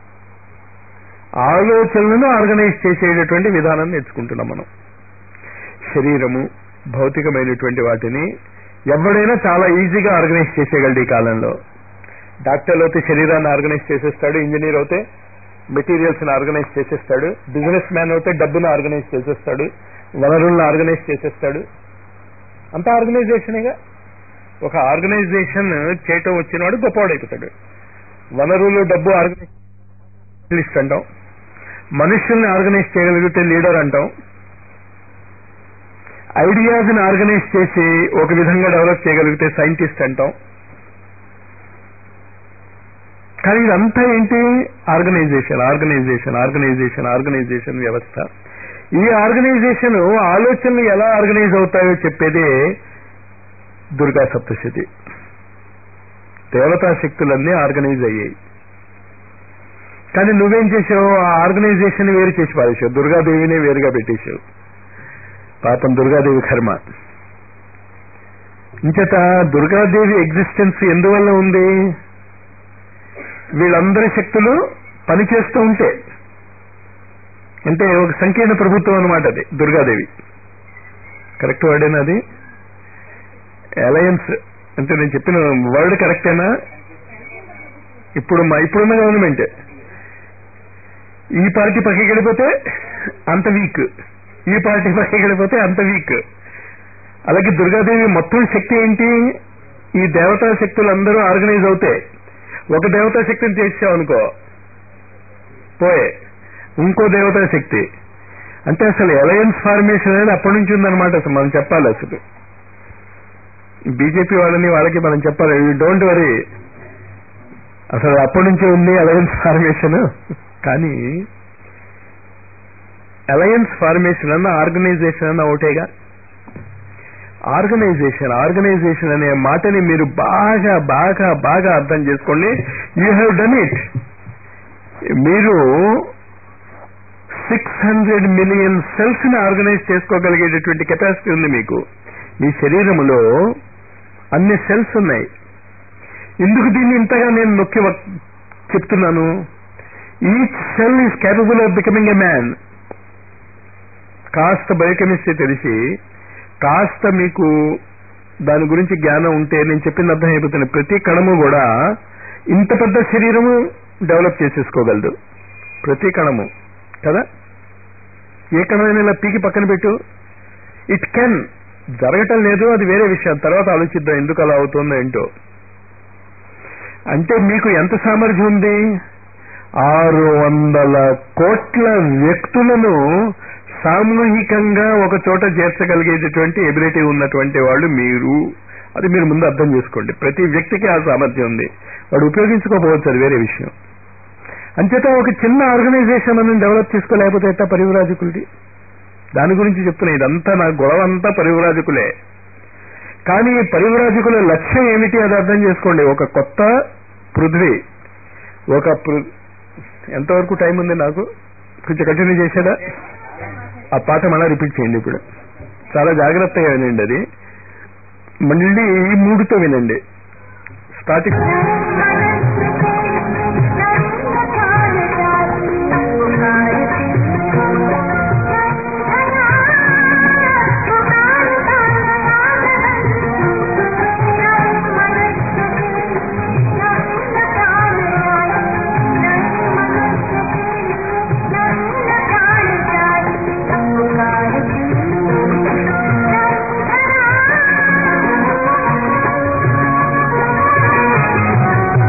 ఆలోచనలను ఆర్గనైజ్ చేసేటటువంటి విధానం నేర్చుకుంటున్నాం మనం శరీరము భౌతికమైనటువంటి వాటిని ఎవడైనా చాలా ఈజీగా ఆర్గనైజ్ చేసేయగలడు ఈ కాలంలో డాక్టర్ అయితే శరీరాన్ని ఆర్గనైజ్ చేసేస్తాడు ఇంజనీర్ అయితే మెటీరియల్స్ ని ఆర్గనైజ్ చేసేస్తాడు బిజినెస్ మ్యాన్ అయితే డబ్బును ఆర్గనైజ్ చేసేస్తాడు వనరులను ఆర్గనైజ్ చేసేస్తాడు అంతా ఆర్గనైజేషనేగా ఒక ఆర్గనైజేషన్ చేయటం వచ్చినవాడు గొప్పవాడైపోతాడు వనరులు డబ్బు ఆర్గనైజ్ అంటాం మనుషుల్ని ఆర్గనైజ్ చేయగలిగితే లీడర్ అంటాం ఐడియాస్ ని ఆర్గనైజ్ చేసి ఒక విధంగా డెవలప్ చేయగలిగితే సైంటిస్ట్ అంటాం కానీ ఇదంతా ఏంటి ఆర్గనైజేషన్ ఆర్గనైజేషన్ ఆర్గనైజేషన్ ఆర్గనైజేషన్ వ్యవస్థ ఈ ఆర్గనైజేషన్ ఆలోచనలు ఎలా ఆర్గనైజ్ అవుతాయో చెప్పేదే దుర్గా సప్తశతి దేవతా శక్తులన్నీ ఆర్గనైజ్ అయ్యాయి కానీ నువ్వేం చేసావు ఆ ఆర్గనైజేషన్ వేరు చేసి పారేసావు దుర్గాదేవిని వేరుగా పెట్టేశావు పాపం దుర్గాదేవి కర్మ ఇంచేత దుర్గాదేవి ఎగ్జిస్టెన్స్ ఎందువల్ల ఉంది వీళ్ళందరి శక్తులు పనిచేస్తూ ఉంటే అంటే ఒక సంకీర్ణ ప్రభుత్వం అనమాట అది దుర్గాదేవి కరెక్ట్ వర్డేనా అది అలయన్స్ అంటే నేను చెప్పిన వర్డ్ కరెక్టేనా ఇప్పుడు మా ఇప్పుడున్న గవర్నమెంట్ ఈ పార్టీ పక్కకి వెళ్ళిపోతే అంత వీక్ ఈ పార్టీ పక్కకి వెళ్ళిపోతే అంత వీక్ అలాగే దుర్గాదేవి మొత్తం శక్తి ఏంటి ఈ దేవతా శక్తులు అందరూ ఆర్గనైజ్ అవుతాయి ఒక దేవతా శక్తిని చేసావు అనుకో పోయే ఇంకో దేవతా శక్తి అంటే అసలు అలయన్స్ ఫార్మేషన్ అనేది అప్పటి నుంచి ఉందన్నమాట అసలు మనం చెప్పాలి అసలు బీజేపీ వాళ్ళని వాళ్ళకి మనం చెప్పాలి డోంట్ వరీ అసలు అప్పటి నుంచి ఉంది అలయన్స్ ఫార్మేషన్ కానీ అలయన్స్ ఫార్మేషన్ అన్న ఆర్గనైజేషన్ అన్న ఒకటేగా ఆర్గనైజేషన్ ఆర్గనైజేషన్ అనే మాటని మీరు బాగా బాగా బాగా అర్థం చేసుకోండి యూ హ్యావ్ డన్ ఇట్ మీరు సిక్స్ హండ్రెడ్ మిలియన్ సెల్స్ ని ఆర్గనైజ్ చేసుకోగలిగేటటువంటి కెపాసిటీ ఉంది మీకు మీ శరీరములో అన్ని సెల్స్ ఉన్నాయి ఎందుకు దీన్ని ఇంతగా నేను నొక్కి వ- చెప్తున్నాను each cell is capable of becoming a man కాస్త బయోకెమిస్ట్రీ తెలిసి కాస్త మీకు దాని గురించి జ్ఞానం ఉంటే నేను చెప్పింది అర్థం అయిపోతుంది ప్రతి కణము కూడా ఇంత పెద్ద శరీరము డెవలప్ చేసేసుకోగలదు ప్రతి కణము కదా ఏ కణమైనా ఇలా పీకి పక్కన పెట్టు ఇట్ కెన్ జరగటం లేదు అది వేరే విషయం తర్వాత ఆలోచిద్దాం ఎందుకు అలా అవుతుందో ఏంటో అంటే మీకు ఎంత సామర్థ్యం ఉంది ఆరు వందల కోట్ల వ్యక్తులను సామూహికంగా ఒక చోట చేర్చగలిగేటటువంటి ఎబిలిటీ ఉన్నటువంటి వాళ్ళు మీరు అది మీరు ముందు అర్థం చేసుకోండి ప్రతి వ్యక్తికి ఆ సామర్థ్యం ఉంది వాడు ఉపయోగించుకోకపోవచ్చు అది వేరే విషయం అంచేత ఒక చిన్న ఆర్గనైజేషన్ మనం డెవలప్ చేసుకోలేకపోతే ఎట్టా పరివరాజకులది దాని గురించి చెప్తున్నా ఇదంతా నా గొడవ అంతా పరివరాజకులే కానీ ఈ పరివరాజకుల లక్ష్యం ఏమిటి అది అర్థం చేసుకోండి ఒక కొత్త పృథ్వీ ఒక పృ ఎంతవరకు టైం ఉంది నాకు కొంచెం కంటిన్యూ చేసేదా ఆ పాట మళ్ళా రిపీట్ చేయండి ఇప్పుడు చాలా జాగ్రత్తగా వినండి అది మళ్ళీ ఈ మూడుతో వినండి స్టార్టింగ్ Thank you.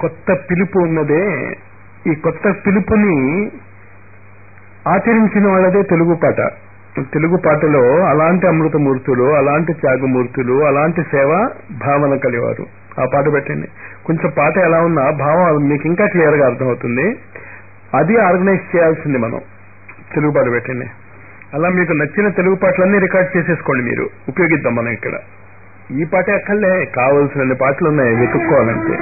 కొత్త పిలుపు ఉన్నదే ఈ కొత్త పిలుపుని ఆచరించిన వాళ్ళదే తెలుగు పాట తెలుగు పాటలో అలాంటి అమృతమూర్తులు అలాంటి త్యాగమూర్తులు అలాంటి సేవ భావన కలివారు ఆ పాట పెట్టండి కొంచెం పాట ఎలా ఉన్నా భావం మీకు ఇంకా క్లియర్ గా అర్థమవుతుంది అది ఆర్గనైజ్ చేయాల్సింది మనం తెలుగు పాట పెట్టండి అలా మీకు నచ్చిన తెలుగు పాటలన్నీ రికార్డ్ చేసేసుకోండి మీరు ఉపయోగిద్దాం మనం ఇక్కడ ఈ పాటే అక్కర్లే కావలసిన పాటలు ఉన్నాయి వెతుక్కోవాలంటే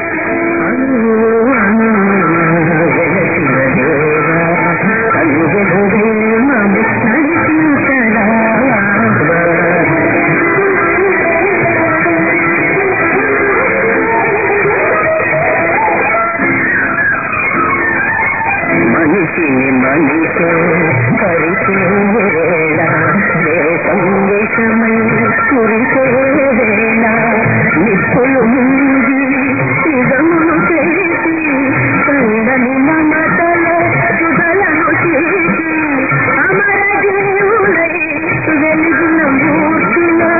మనిషిని మనిషి కరిసే వేళ దేశం దేశమై కురిసే వేళ నిప్పులు ముంగి నిజమును చేసి కందని మమతలో సుధలను చేసి అమర జీవులై వెలిగిన మూర్తులా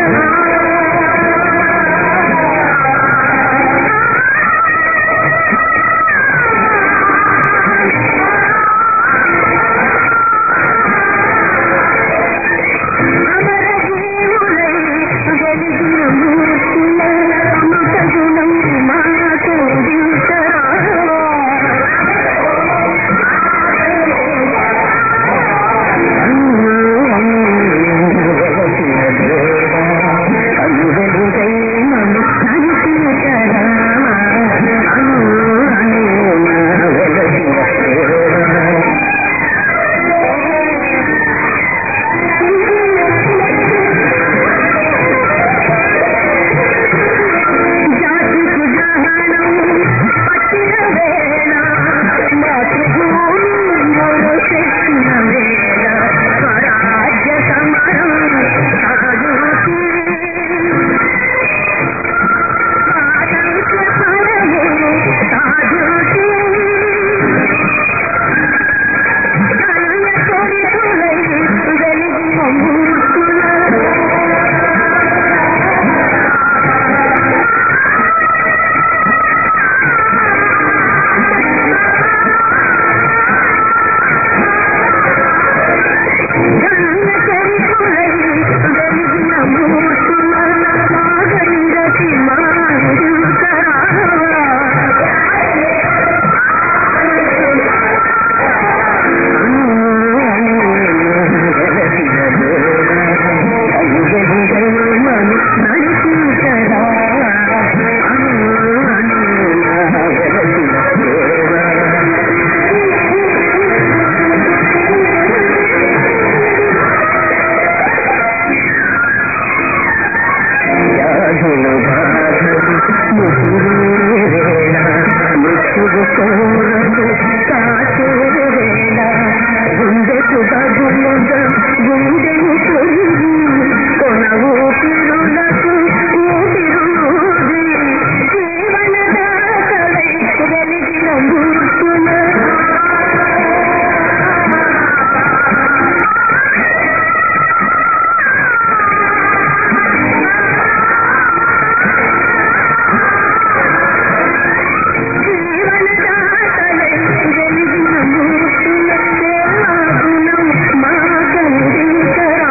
అమర జీవులై వెలిగిన మూర్తుల అమృత గుణం మాకు జాతికి గ్రహణం పట్టిన వేళ మాతృభూమి మొరసెట్టిన వేళ స్వరాజ్య సమరం సాగుతి స్వాతంత్ర్య పరము సాగుతి కన్య చరితులై వెలిగిన మూర్తుల గంగ చరితులై వెలిగిన మూర్తుల మాగంగతి మారుతరా మృత్యువు కోరదు కాచే వేళ గుండెకు బగులుగా గుండెను తొలిగి కొన ఊపిరులకు ఊపిరులూది జీవనదాతలై వెలిగిన మూర్తుల జీవనదాతలై వెలిగిన మూర్తుల సేవాగుణం మా గంగీకరా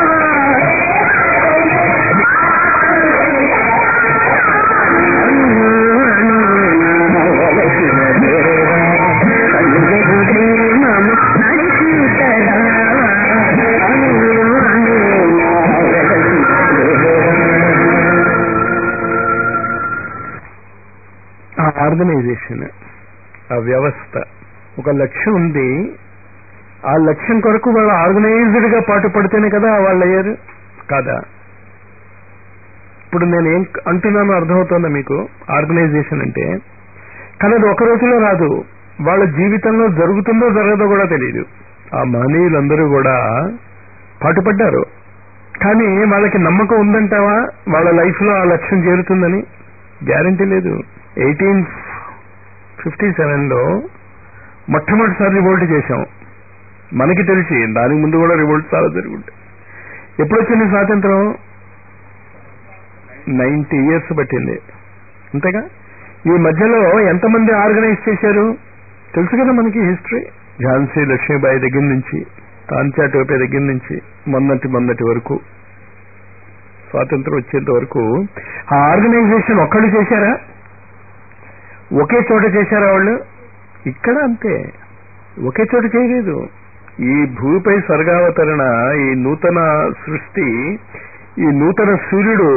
ఆ ఆర్గనైజేషన్ ఆ వ్యవస్థ ఒక లక్ష్యం ఉంది ఆ లక్ష్యం కొరకు వాళ్ళు ఆర్గనైజ్డ్ గా పాటు పడితేనే కదా వాళ్ళు అయ్యారు కాదా ఇప్పుడు నేను ఏం అంటున్నానో అర్థమవుతుందా మీకు ఆర్గనైజేషన్ అంటే కానీ అది ఒక రోజులో రాదు వాళ్ళ జీవితంలో జరుగుతుందో జరగదో కూడా తెలియదు ఆ మహనీయులందరూ కూడా పాటుపడ్డారు కానీ వాళ్ళకి నమ్మకం ఉందంటావా వాళ్ళ లైఫ్ లో ఆ లక్ష్యం చేరుతుందని గ్యారంటీ లేదు ఎయిటీన్ ఫిఫ్టీ సెవెన్లో మొట్టమొదటిసారి రివోల్ట్ చేశాం మనకి తెలిసి దానికి ముందు కూడా రివోల్ట్ చాలా జరుగుంటాయి ఎప్పుడు వచ్చింది స్వాతంత్రం నైన్టీ ఇయర్స్ పట్టింది అంతేగా ఈ మధ్యలో ఎంతమంది ఆర్గనైజ్ చేశారు తెలుసు కదా మనకి హిస్టరీ ఝాన్సీ లక్ష్మీబాయి దగ్గర నుంచి తాంచా టోపే దగ్గర నుంచి మొన్నటి మొన్నటి వరకు స్వాతంత్రం వచ్చేంత వరకు ఆ ఆర్గనైజేషన్ ఒక్కళ్ళు చేశారా ఒకే చోట చేశారా వాళ్ళు ఇక్కడ అంతే ఒకే చోట చేయలేదు ఈ భూమిపై స్వర్గావతరణ ఈ నూతన సృష్టి ఈ నూతన సూర్యుడు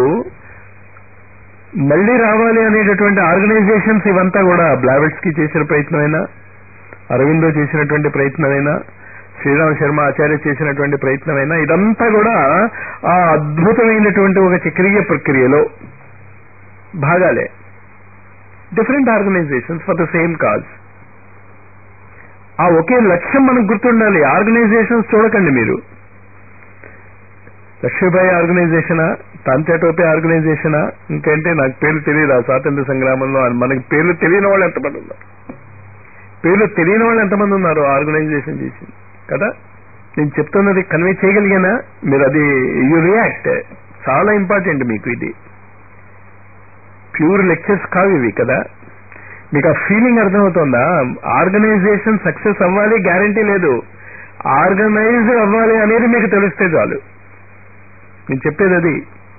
మళ్ళీ రావాలి అనేటటువంటి ఆర్గనైజేషన్స్ ఇవంతా కూడా బ్లావెట్స్ కి చేసిన ప్రయత్నమైనా అరవిందో చేసినటువంటి ప్రయత్నమైనా శ్రీరామ్ శర్మ ఆచార్య చేసినటువంటి ప్రయత్నమైనా ఇదంతా కూడా ఆ అద్భుతమైనటువంటి ఒక చక్రీయ ప్రక్రియలో భాగాలే different organizations for the same cause ఆ ఒకే లక్ష్యం మనకు గుర్తుండాలి ఆర్గనైజేషన్స్ చూడకండి మీరు లక్ష్మీబాయి ఆర్గనైజేషనా తాంతేటోపే ఆర్గనైజేషనా ఇంకంటే నాకు పేర్లు తెలియదు ఆ స్వాతంత్ర సంగ్రామంలో మనకి పేర్లు తెలియని వాళ్ళు ఎంతమంది ఉన్నారు పేర్లు తెలియని వాళ్ళు ఎంతమంది ఉన్నారు ఆర్గనైజేషన్ చేసింది కదా నేను చెప్తున్నది కన్వే చేయగలిగానా మీరు అది యు రియాక్ట్ చాలా ఇంపార్టెంట్ మీకు ఇది ప్యూర్ లెక్చర్స్ కావు ఇవి కదా మీకు ఆ ఫీలింగ్ అర్థమవుతుందా ఆర్గనైజేషన్ సక్సెస్ అవ్వాలి గ్యారంటీ లేదు ఆర్గనైజ్ అవ్వాలి అనేది మీకు తెలిస్తే చాలు నేను చెప్పేది అది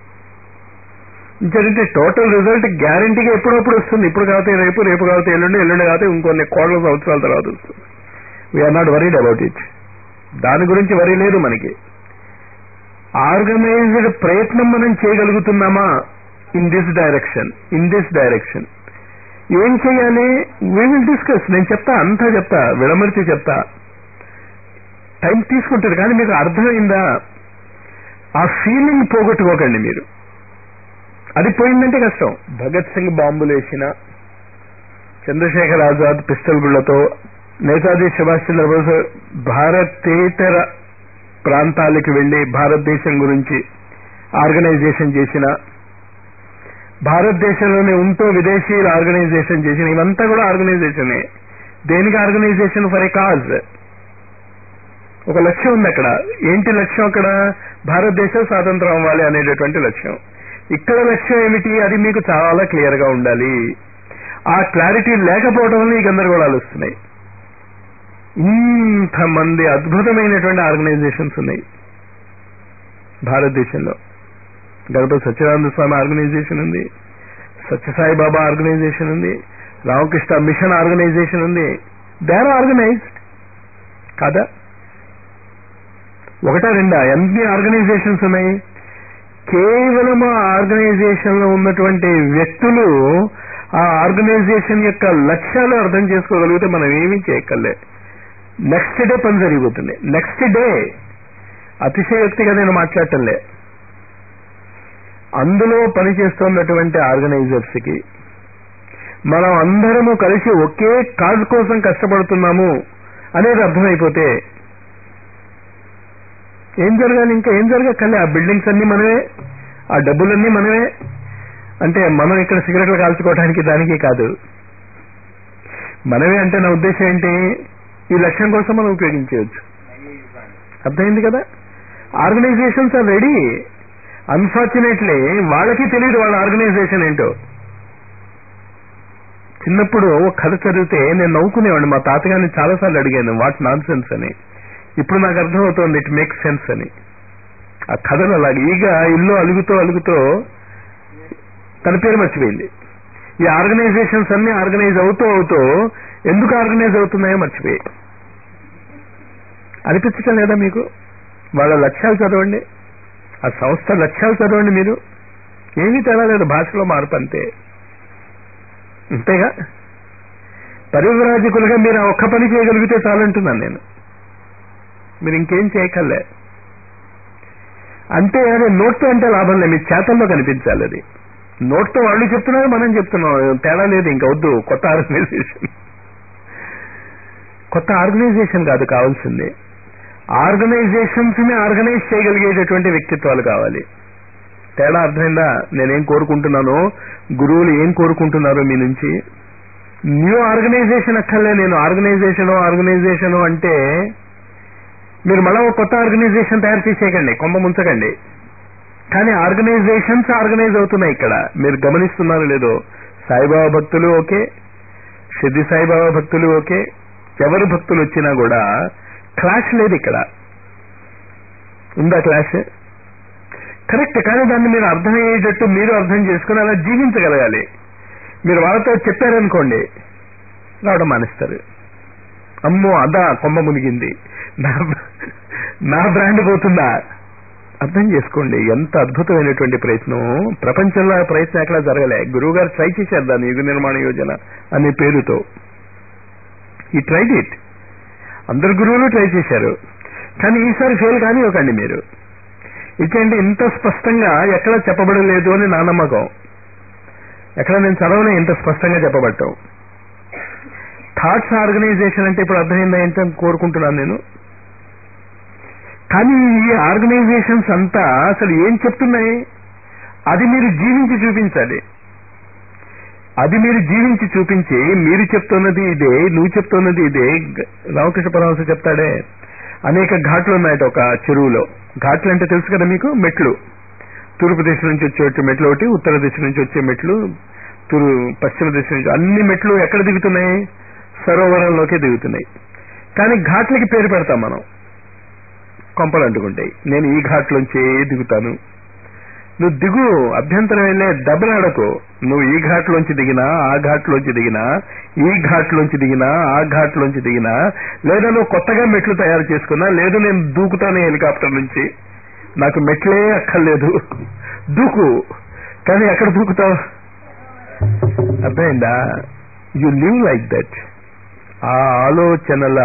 ఇంకంటే టోటల్ రిజల్ట్ గ్యారంటీగా ఎప్పుడప్పుడు వస్తుంది ఇప్పుడు కాకపోతే రేపు రేపు కాకపోతే ఎల్లుండి ఎల్లుండి కాకపోతే ఇంకొన్ని కోట్ల సంవత్సరాల తర్వాత వస్తుంది we are not worried about it దాని గురించి వరీ లేదు మనకి ఆర్గనైజ్డ్ ప్రయత్నం మనం చేయగలుగుతున్నామా in this direction in this direction ఏం చేయాలి వీ విల్ డిస్కస్ నేను చెప్తా అంతా చెప్తా విడమర్చి చెప్తా టైం తీసుకుంటారు కానీ మీకు అర్థమైందా ఆ ఫీలింగ్ పోగొట్టుకోకండి మీరు అది పోయిందంటే కష్టం భగత్ సింగ్ బాంబులు వేసిన చంద్రశేఖర్ ఆజాద్ పిస్టల్ గుళ్లతో నేతాజీ సుభాష్ చంద్రబోస్ భారతేతర ప్రాంతాలకు వెళ్లి భారతదేశం గురించి ఆర్గనైజేషన్ చేసిన భారతదేశంలోనే ఉంటూ విదేశీయుల ఆర్గనైజేషన్ చేసిన ఇవంతా కూడా ఆర్గనైజేషనే దేనికి ఆర్గనైజేషన్ ఫర్ ఏ కాజ్ ఒక లక్ష్యం ఉంది అక్కడ ఏంటి లక్ష్యం అక్కడ భారతదేశం స్వాతంత్రం అవ్వాలి అనేటటువంటి లక్ష్యం ఇక్కడ లక్ష్యం ఏమిటి అది మీకు చాలా క్లియర్ గా ఉండాలి ఆ క్లారిటీ లేకపోవడం వల్ల ఈ గందరగోళాలు వస్తున్నాయి ఇంతమంది అద్భుతమైనటువంటి ఆర్గనైజేషన్స్ ఉన్నాయి భారతదేశంలో గణపతి సత్యనారాయణ స్వామి ఆర్గనైజేషన్ ఉంది సత్యసాయి బాబా ఆర్గనైజేషన్ ఉంది రామకృష్ణ మిషన్ ఆర్గనైజేషన్ ఉంది దే ఆర్ ఆర్గనైజ్డ్ కాదా ఒకటా రెండా ఎన్ని ఆర్గనైజేషన్స్ ఉన్నాయి కేవలం ఆ ఆర్గనైజేషన్ లో ఉన్నటువంటి వ్యక్తులు ఆ ఆర్గనైజేషన్ యొక్క లక్ష్యాలు అర్థం చేసుకోగలిగితే మనం ఏమీ చేయక్కర్లే నెక్స్ట్ డే పని జరిగిపోతుంది నెక్స్ట్ డే అతిశయోక్తిగా నేను మాట్లాడటంలే అందులో పనిచేస్తున్నటువంటి ఆర్గనైజర్స్ కి మనం అందరము కలిసి ఒకే కాజ్ కోసం కష్టపడుతున్నాము అనేది అర్థమైపోతే ఏం జరగాలి ఇంకా ఏం జరగక్కర్లే ఆ బిల్డింగ్స్ అన్ని మనమే ఆ డబ్బులన్నీ మనమే అంటే మనం ఇక్కడ సిగరెట్లు కాల్చుకోవడానికి దానికి కాదు మనమే అంటే నా ఉద్దేశం ఏంటి ఈ లక్ష్యం కోసం మనం ఉపయోగించవచ్చు అర్థమైంది కదా ఆర్గనైజేషన్స్ ఆర్ రెడీ అన్ఫార్చునేట్లీ వాళ్ళకి తెలియదు వాళ్ళ ఆర్గనైజేషన్ ఏంటో చిన్నప్పుడు ఒక కథ చదివితే నేను నవ్వుకునేవాడిని మా తాతగారిని చాలాసార్లు అడిగాను వాట్ నాన్ సెన్స్ అని ఇప్పుడు నాకు అర్థమవుతోంది ఇట్ మేక్ సెన్స్ అని ఆ కథలు అలాగే ఈగ ఇల్లు అలుగుతూ అలుగుతూ తన పేరు మర్చిపోయింది ఈ ఆర్గనైజేషన్స్ అన్ని ఆర్గనైజ్ అవుతూ అవుతూ ఎందుకు ఆర్గనైజ్ అవుతున్నాయో మర్చిపోయాయి అనిపించటం లేదా మీకు వాళ్ళ లక్ష్యాలు చదవండి ఆ సంస్థ లక్ష్యాలు చదవండి మీరు ఏమీ తేడా లేదు భాషలో మార్పు అంతే అంతేగా పరివ్రాజకులుగా మీరు ఆ ఒక్క పని చేయగలిగితే చాలంటున్నాను నేను మీరు ఇంకేం చేయకల్లే అంటే అదే నోట్తో అంటే లాభం లేదు మీ చేతల్లో కనిపించాలి అది నోట్తో వాళ్ళు చెప్తున్నారు మనం చెప్తున్నాం తేడా లేదు ఇంకా వద్దు కొత్త ఆర్గనైజేషన్ కొత్త ఆర్గనైజేషన్ కాదు కావాల్సింది ఆర్గనైజేషన్స్ ని ఆర్గనైజ్ చేయగలిగేటటువంటి వ్యక్తిత్వాలు కావాలి తేడా అర్థమైందా నేనేం కోరుకుంటున్నానో గురువులు ఏం కోరుకుంటున్నారో మీ నుంచి న్యూ ఆర్గనైజేషన్ అక్కర్లే నేను ఆర్గనైజేషన్ ఆర్గనైజేషన్ అంటే మీరు మళ్ళా ఒక కొత్త ఆర్గనైజేషన్ తయారు చేసేయకండి కొమ్మ ముంచకండి కానీ ఆర్గనైజేషన్స్ ఆర్గనైజ్ అవుతున్నాయి ఇక్కడ మీరు గమనిస్తున్నారు లేదో సాయిబాబా భక్తులు ఓకే షిర్డి సాయిబాబా భక్తులు ఓకే ఎవరు భక్తులు వచ్చినా కూడా క్లాష్ లేదు ఇక్కడ ఉందా క్లాష్ కరెక్ట్ కానీ దాన్ని మీరు అర్థమయ్యేటట్టు మీరు అర్థం చేసుకుని అలా జీవించగలగాలి మీరు వాళ్ళతో చెప్పారనుకోండి రావడం మానేస్తారు అమ్మో అదా కొమ్మ మునిగింది నా నా బ్రాండ్ పోతుందా అర్థం చేసుకోండి ఎంత అద్భుతమైనటువంటి ప్రయత్నం ప్రపంచంలో ఆ ప్రయత్నం ఎక్కడా జరగలే గురువు గారు ట్రై చేశారు దాన్ని యుగ నిర్మాణ యోజన అనే పేరుతో ఈ ట్రైడ్ ఇట్ అందరు గురువులు ట్రై చేశారు కానీ ఈసారి ఫెయిల్ కానీ ఒకండి మీరు ఇచ్చేయండి ఇంత స్పష్టంగా ఎక్కడ చెప్పబడలేదు అని నా నమ్మకం ఎక్కడ నేను చదవనే ఇంత స్పష్టంగా చెప్పబట్టాం థాట్స్ ఆర్గనైజేషన్ అంటే ఇప్పుడు అర్థమైందా ఏంటని కోరుకుంటున్నాను నేను కానీ ఈ ఆర్గనైజేషన్స్ అంతా అసలు ఏం చెప్తున్నాయి అది మీరు జీవించి చూపించాలి అది మీరు జీవించి చూపించి మీరు చెప్తున్నది ఇదే నువ్వు చెప్తున్నది ఇదే గ- రామకృష్ణ పరమహంస చెప్తాడే అనేక ఘాట్లు ఉన్నాయట ఒక చెరువులో ఘాట్లు అంటే తెలుసు కదా మీకు మెట్లు తూర్పు దిశ నుంచి వచ్చే మెట్లు ఒకటి ఉత్తర దిశ నుంచి వచ్చే మెట్లు తూరు పశ్చిమ దిశ నుంచి అన్ని మెట్లు ఎక్కడ దిగుతున్నాయి సరోవరంలోకే దిగుతున్నాయి కానీ ఘాట్లకి పేరు పెడతాం మనం కొంపలు అంటుకుంటాయి నేను ఈ ఘాట్లోంచి దిగుతాను నువ్వు దిగు అభ్యంతరం వెళ్ళే దెబ్బలాడకు నువ్వు ఈ ఘాట్లోంచి దిగినా ఆ ఘాట్లోంచి దిగినా ఈ ఘాట్లోంచి దిగినా ఆ ఘాట్లోంచి దిగినా లేదా నువ్వు కొత్తగా మెట్లు తయారు చేసుకున్నా లేదు నేను దూకుతాను హెలికాప్టర్ నుంచి నాకు మెట్లే అక్కర్లేదు దూకు కానీ ఎక్కడ దూకుతావు అర్థమైందా యు లివ్ లైక్ దట్ ఆ ఆలోచనల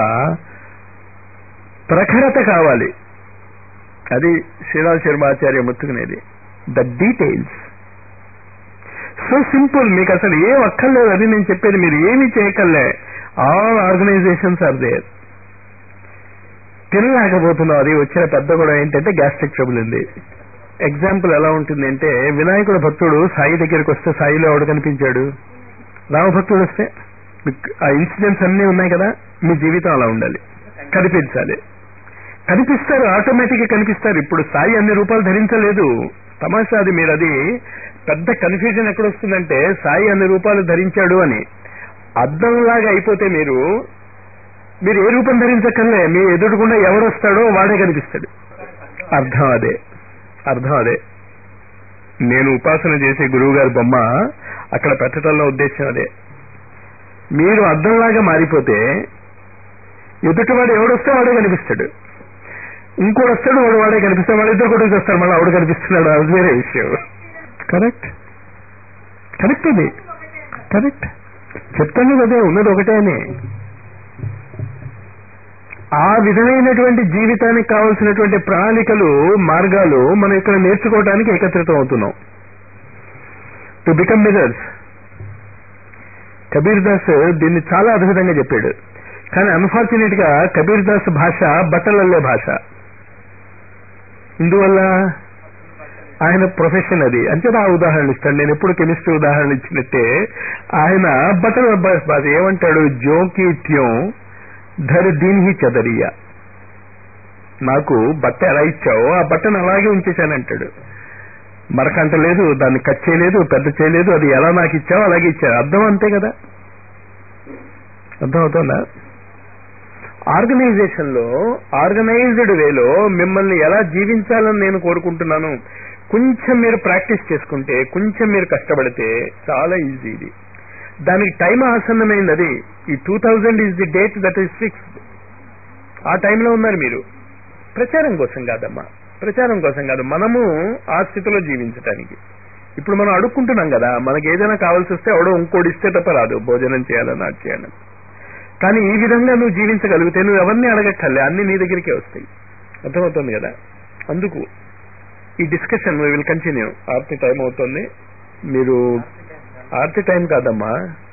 ప్రఖరత కావాలి అది శ్రీరామ్ శర్మాచార్య ముత్తుకునేది ద డీటెయిల్స్ సో సింపుల్ మీకు అసలు ఏం అక్కర్లేదు అది నేను చెప్పేది మీరు ఏమీ చేయకల్లే ఆల్ ఆర్గనైజేషన్స్ ఆర్ దేర్ తినలేకపోతున్నావు అది వచ్చిన పెద్ద కూడా ఏంటంటే గ్యాస్ట్రిక్ ట్రబుల్ ఉంది ఎగ్జాంపుల్ ఎలా ఉంటుంది అంటే వినాయకుడు భక్తుడు సాయి దగ్గరికి వస్తే సాయిలో ఎవడు కనిపించాడు రామభక్తుడు వస్తే మీకు ఆ ఇన్సిడెంట్స్ అన్నీ ఉన్నాయి కదా మీ జీవితం అలా ఉండాలి కనిపించాలి కనిపిస్తారు ఆటోమేటిక్ గా కనిపిస్తారు ఇప్పుడు సాయి అన్ని రూపాలు ధరించలేదు తమాషా అది మీరు అది పెద్ద కన్ఫ్యూజన్ ఎక్కడొస్తుందంటే సాయి అన్ని రూపాలు ధరించాడు అని అద్దంలాగా అయిపోతే మీరు మీరు ఏ రూపం ధరించక్కర్లే మీ ఎదురుకుండా ఎవరు వస్తాడో వాడే కనిపిస్తాడు అర్థం అదే అర్థం అదే నేను ఉపాసన చేసే గురువు గారి బొమ్మ అక్కడ పెట్టడంలో ఉద్దేశం అదే మీరు అద్దంలాగా మారిపోతే ఎదుటివాడు ఎవడొస్తే వాడే కనిపిస్తాడు ఇంకోటి వస్తాడు వాడు వాడే కనిపిస్తాడు వాళ్ళ ఇద్దరు కొట్టుకు వస్తారు మళ్ళీ ఆవిడ కనిపిస్తున్నాడు అది వేరే విషయం కరెక్ట్ కరెక్ట్ అది కరెక్ట్ చెప్తాను అదే ఉన్నది ఒకటే అని ఆ విధమైనటువంటి జీవితానికి కావలసినటువంటి ప్రణాళికలు మార్గాలు మనం ఇక్కడ నేర్చుకోవడానికి ఏకత్రితం అవుతున్నాం to become mirrors Kabir Das దీన్ని చాలా అద్భుతంగా చెప్పాడు కానీ అన్ఫార్చునేట్ గా కబీర్ దాస్ భాష బట్టలల్లే భాష ఇందువల్ల ఆయన ప్రొఫెషన్ అది అంటే ఆ ఉదాహరణ ఇస్తాడు నేను ఎప్పుడు కెమిస్ట్రీ ఉదాహరణ ఇచ్చినట్టే ఆయన బట్టల భాష ఏమంటాడు జోకి త్యం ధర దీని చదరియా నాకు బట్ట ఎలా ఇచ్చావో ఆ బట్టను అలాగే ఉంచేశానంటాడు మరకంట లేదు దాన్ని కట్ చేయలేదు పెద్ద చేయలేదు అది ఎలా నాకు ఇచ్చావో అలాగే ఇచ్చావు అర్థం అంతే కదా అర్థం అవుతుందా ఆర్గనైజేషన్ లో ఆర్గనైజ్డ్ వేలో మిమ్మల్ని ఎలా జీవించాలని నేను కోరుకుంటున్నాను కొంచెం మీరు ప్రాక్టీస్ చేసుకుంటే కొంచెం మీరు కష్టపడితే చాలా ఈజీ ఇది దానికి టైం ఆసన్నమైంది అది ఈ two thousand is the date that is fixed ఆ టైంలో ఉన్నారు మీరు ప్రచారం కోసం కాదమ్మా ప్రచారం కోసం కాదు మనము ఆ స్థితిలో జీవించటానికి ఇప్పుడు మనం అడుక్కుంటున్నాం కదా మనకి ఏదైనా కావాల్సి వస్తే ఎవడో ఇంకోటి ఇస్తే తప్ప రాదు భోజనం చేయాలని అది చేయాలని కానీ ఈ విధంగా నువ్వు జీవించగలిగితే నువ్వు ఎవరిని అడగక్కర్లే అన్ని నీ దగ్గరికే వస్తాయి అర్థమవుతుంది కదా అందుకు ఈ discussion will continue aarti time అవుతుంది మీరు ఆర్తి టైం కాదమ్మా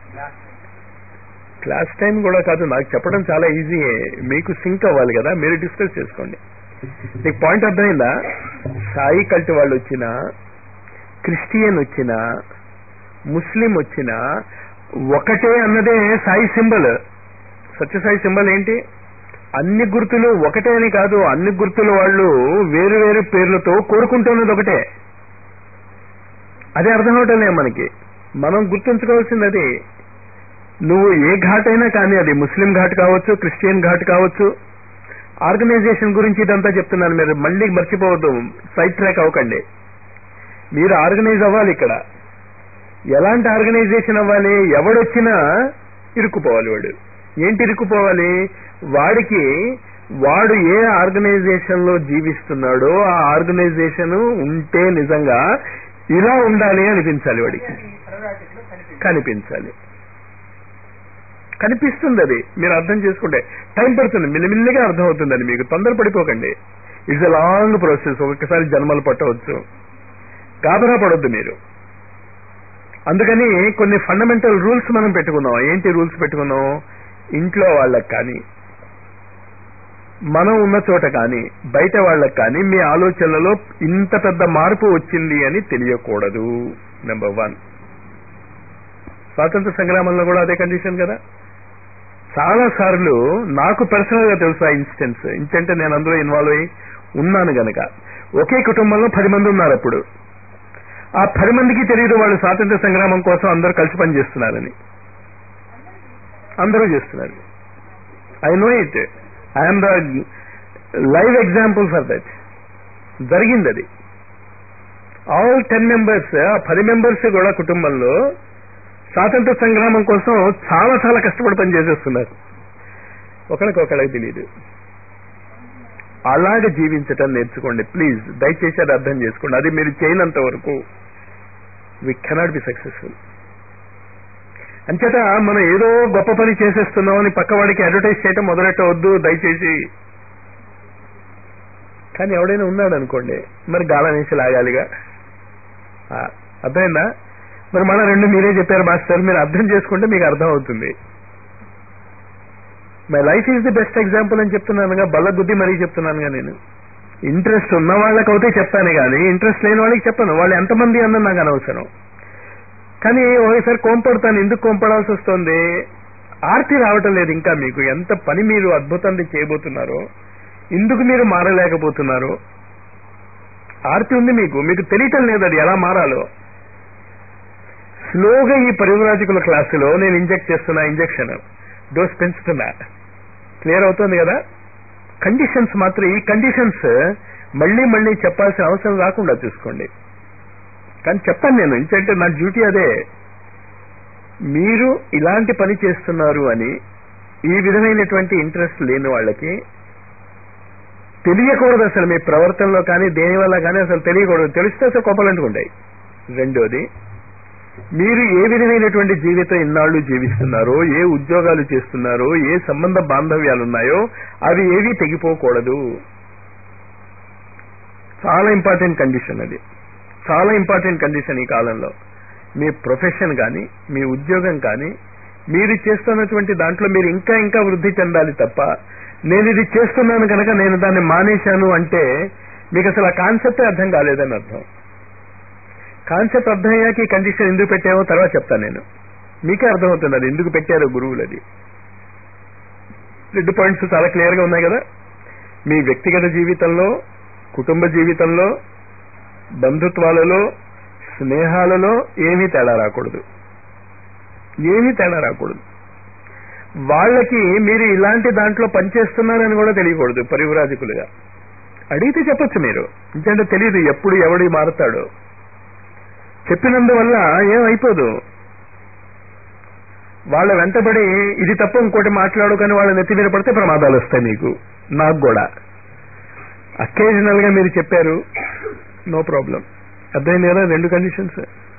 క్లాస్ టైం కూడా కాదు నాకు చెప్పడం చాలా ఈజీయే మీకు సింక్ అవ్వాలి కదా మీరు డిస్కస్ చేసుకోండి నీకు పాయింట్ అర్థమైందా సాయి కల్ట్ వాళ్ళు వచ్చినా క్రిస్టియన్ వచ్చినా ముస్లిం వచ్చినా ఒకటే అన్నదే సాయి సింబల్ సత్యసాయి సింబల్ ఏంటి అన్ని గుర్తులు ఒకటే అని కాదు అన్ని గుర్తుల వాళ్ళు వేరు వేరు పేర్లతో కోరుకుంటున్నది ఒకటే అదే అర్థం అవటం లేదు మనకి మనం గుర్తుంచుకోవాల్సింది అది నువ్వు ఏ ఘాట్ అయినా కానీ అది ముస్లిం ఘాట్ కావచ్చు క్రిస్టియన్ ఘాట్ కావచ్చు ఆర్గనైజేషన్ గురించి ఇదంతా చెప్తున్నాను మీరు మళ్ళీ మర్చిపోవద్దు సైడ్ ట్రాక్ అవ్వకండి మీరు ఆర్గనైజ్ అవ్వాలి ఇక్కడ ఎలాంటి ఆర్గనైజేషన్ అవ్వాలి ఎవడొచ్చినా ఇరుక్కుపోవాలి వాడు ఏంటి ఇరుక్కుపోవాలి వాడికి వాడు ఏ ఆర్గనైజేషన్ లో జీవిస్తున్నాడో ఆ ఆర్గనైజేషన్ ఉంటే నిజంగా ఇలా ఉండాలి అనిపించాలి వాడికి కనిపించాలి కనిపిస్తుంది అది మీరు అర్థం చేసుకుంటే టైం పడుతుంది మిల్లిమిల్లిగా అర్థం అవుతుందండి మీకు తొందరపడిపోకండి ఇట్స్ ఎ లాంగ్ ప్రాసెస్ ఒక్కొక్కసారి జన్మలు పట్టవచ్చు గాబరా పడొద్దు మీరు అందుకని కొన్ని ఫండమెంటల్ రూల్స్ మనం పెట్టుకున్నాం ఏంటి రూల్స్ పెట్టుకున్నాం ఇంట్లో వాళ్ళకి కానీ మనం ఉన్న చోట కానీ బయట వాళ్ళకి కానీ మీ ఆలోచనలలో ఇంత పెద్ద మార్పు వచ్చింది అని తెలియకూడదు నెంబర్ వన్ స్వాతంత్ర సంగ్రామంలో కూడా అదే కండిషన్ కదా చాలా సార్లు నాకు పర్సనల్ గా తెలుసు ఆ ఇన్స్టెన్స్ ఇంతంటే నేను అందులో ఇన్వాల్వ్ అయి ఉన్నాను గనక ఒకే కుటుంబంలో పది మంది ఉన్నారు అప్పుడు ఆ పది మందికి తెలియదు వాళ్ళు స్వాతంత్ర సంగ్రామం కోసం అందరూ కలిసి పనిచేస్తున్నారని అందరూ చేస్తున్నారు I know it I'm the live example for that జరిగింది అది ఆల్ టెన్ మెంబర్స్ ఆ పది మెంబర్స్ కూడా కుటుంబంలో స్వాతంత్ర సంగ్రామం కోసం చాలా చాలా కష్టపడి పని చేసేస్తున్నారు ఒకరికొకరికి తెలియదు అలాగ జీవించటం నేర్చుకోండి ప్లీజ్ దయచేసి అది అర్థం చేసుకోండి అది మీరు చేయనంత వరకు వి కెనాట్ బి సక్సెస్ఫుల్ అంచేత మనం ఏదో గొప్ప పని చేసేస్తున్నామని పక్కవాడికి అడ్వర్టైజ్ చేయటం మొదలెట్టవద్దు దయచేసి కానీ ఎవడైనా ఉన్నాడు అనుకోండి మరి గాలం వేసి లాగాలిగా ఆ, అర్థమైందా మరి మన రెండు మీరే చెప్పారు మాస్టర్ మీరు అర్థం చేసుకుంటే మీకు అర్థం అవుతుంది my life is the best example అని చెప్తున్నానుగా బల్ల బుద్ధి మరీ చెప్తున్నానుగా నేను ఇంట్రెస్ట్ ఉన్న వాళ్ళకైతే చెప్తాను కానీ ఇంట్రెస్ట్ లేని వాళ్ళకి చెప్పను వాళ్ళు ఎంతమంది అన్నది నాకు అనవసరం కానీ ఒకసారి కోంపడతాను ఎందుకు కోంపడాల్సి వస్తుంది ఆర్తి రావటం లేదు ఇంకా మీకు ఎంత పని మీరు అద్భుతంగా చేయబోతున్నారో ఇందుకు మీరు మారలేకపోతున్నారు ఆర్తి ఉంది మీకు మీకు తెలియటం లేదు అది ఎలా మారాలో స్లోగా ఈ పరివరాజకుల క్లాసులో నేను ఇంజెక్ట్ చేస్తున్నా ఇంజెక్షన్ డోస్ పెంచుతున్నా క్లియర్ అవుతుంది కదా కండిషన్స్ మాత్రం ఈ కండిషన్స్ మళ్ళీ మళ్ళీ చెప్పాల్సిన అవసరం రాకుండా చూసుకోండి కానీ చెప్పాను నేను ఎందుకంటే నా డ్యూటీ అదే మీరు ఇలాంటి పని చేస్తున్నారు అని ఈ విధమైనటువంటి ఇంట్రెస్ట్ లేని వాళ్ళకి తెలియకూడదు అసలు మీ ప్రవర్తనలో కానీ దేని వల్ల కానీ అసలు తెలియకూడదు తెలిస్తే అసలు కొప్పలంటుకుంటాయి రెండోది మీరు ఏ విధమైనటువంటి జీవితం ఇన్నాళ్ళు జీవిస్తున్నారో ఏ ఉద్యోగాలు చేస్తున్నారో ఏ సంబంధ బాంధవ్యాలు ఉన్నాయో అవి ఏవి తెగిపోకూడదు చాలా ఇంపార్టెంట్ కండిషన్ అది చాలా ఇంపార్టెంట్ కండిషన్ ఈ కాలంలో మీ ప్రొఫెషన్ కానీ మీ ఉద్యోగం కానీ మీరు చేస్తున్నటువంటి దాంట్లో మీరు ఇంకా ఇంకా వృద్ధి చెందాలి తప్ప నేను ఇది చేస్తున్నాను కనుక నేను దాన్ని మానేశాను అంటే మీకు అసలు ఆ కాన్సెప్టే అర్థం కాలేదని అర్థం కాన్సెప్ట్ అర్థమయ్యాక ఈ కండిషన్ ఎందుకు పెట్టామో తర్వాత చెప్తాను నేను మీకే అర్థమవుతుంది అది ఎందుకు పెట్టారో గురువులు అది రెండు పాయింట్స్ చాలా క్లియర్ గా ఉన్నాయి కదా మీ వ్యక్తిగత జీవితంలో కుటుంబ జీవితంలో బంధుత్వాలలో స్నేహాలలో ఏమీ తేడా రాకూడదు ఏమీ తేడా రాకూడదు వాళ్ళకి మీరు ఇలాంటి దాంట్లో పనిచేస్తున్నారని కూడా తెలియకూడదు పరివరాజకులుగా అడిగితే చెప్పొచ్చు మీరు ఎందుకంటే తెలియదు ఎప్పుడు ఎవడి మారుతాడో చెప్పినందువల్ల ఏం అయిపోదు వాళ్ళ వెంటబడి ఇది తప్ప ఇంకోటి మాట్లాడు కానీ వాళ్ళ నెత్తి మీద పడితే ప్రమాదాలు వస్తాయి మీకు నాకు కూడా అకేజనల్ గా మీరు చెప్పారు నో ప్రాబ్లం అర్థమైంది కదా రెండు కండిషన్స్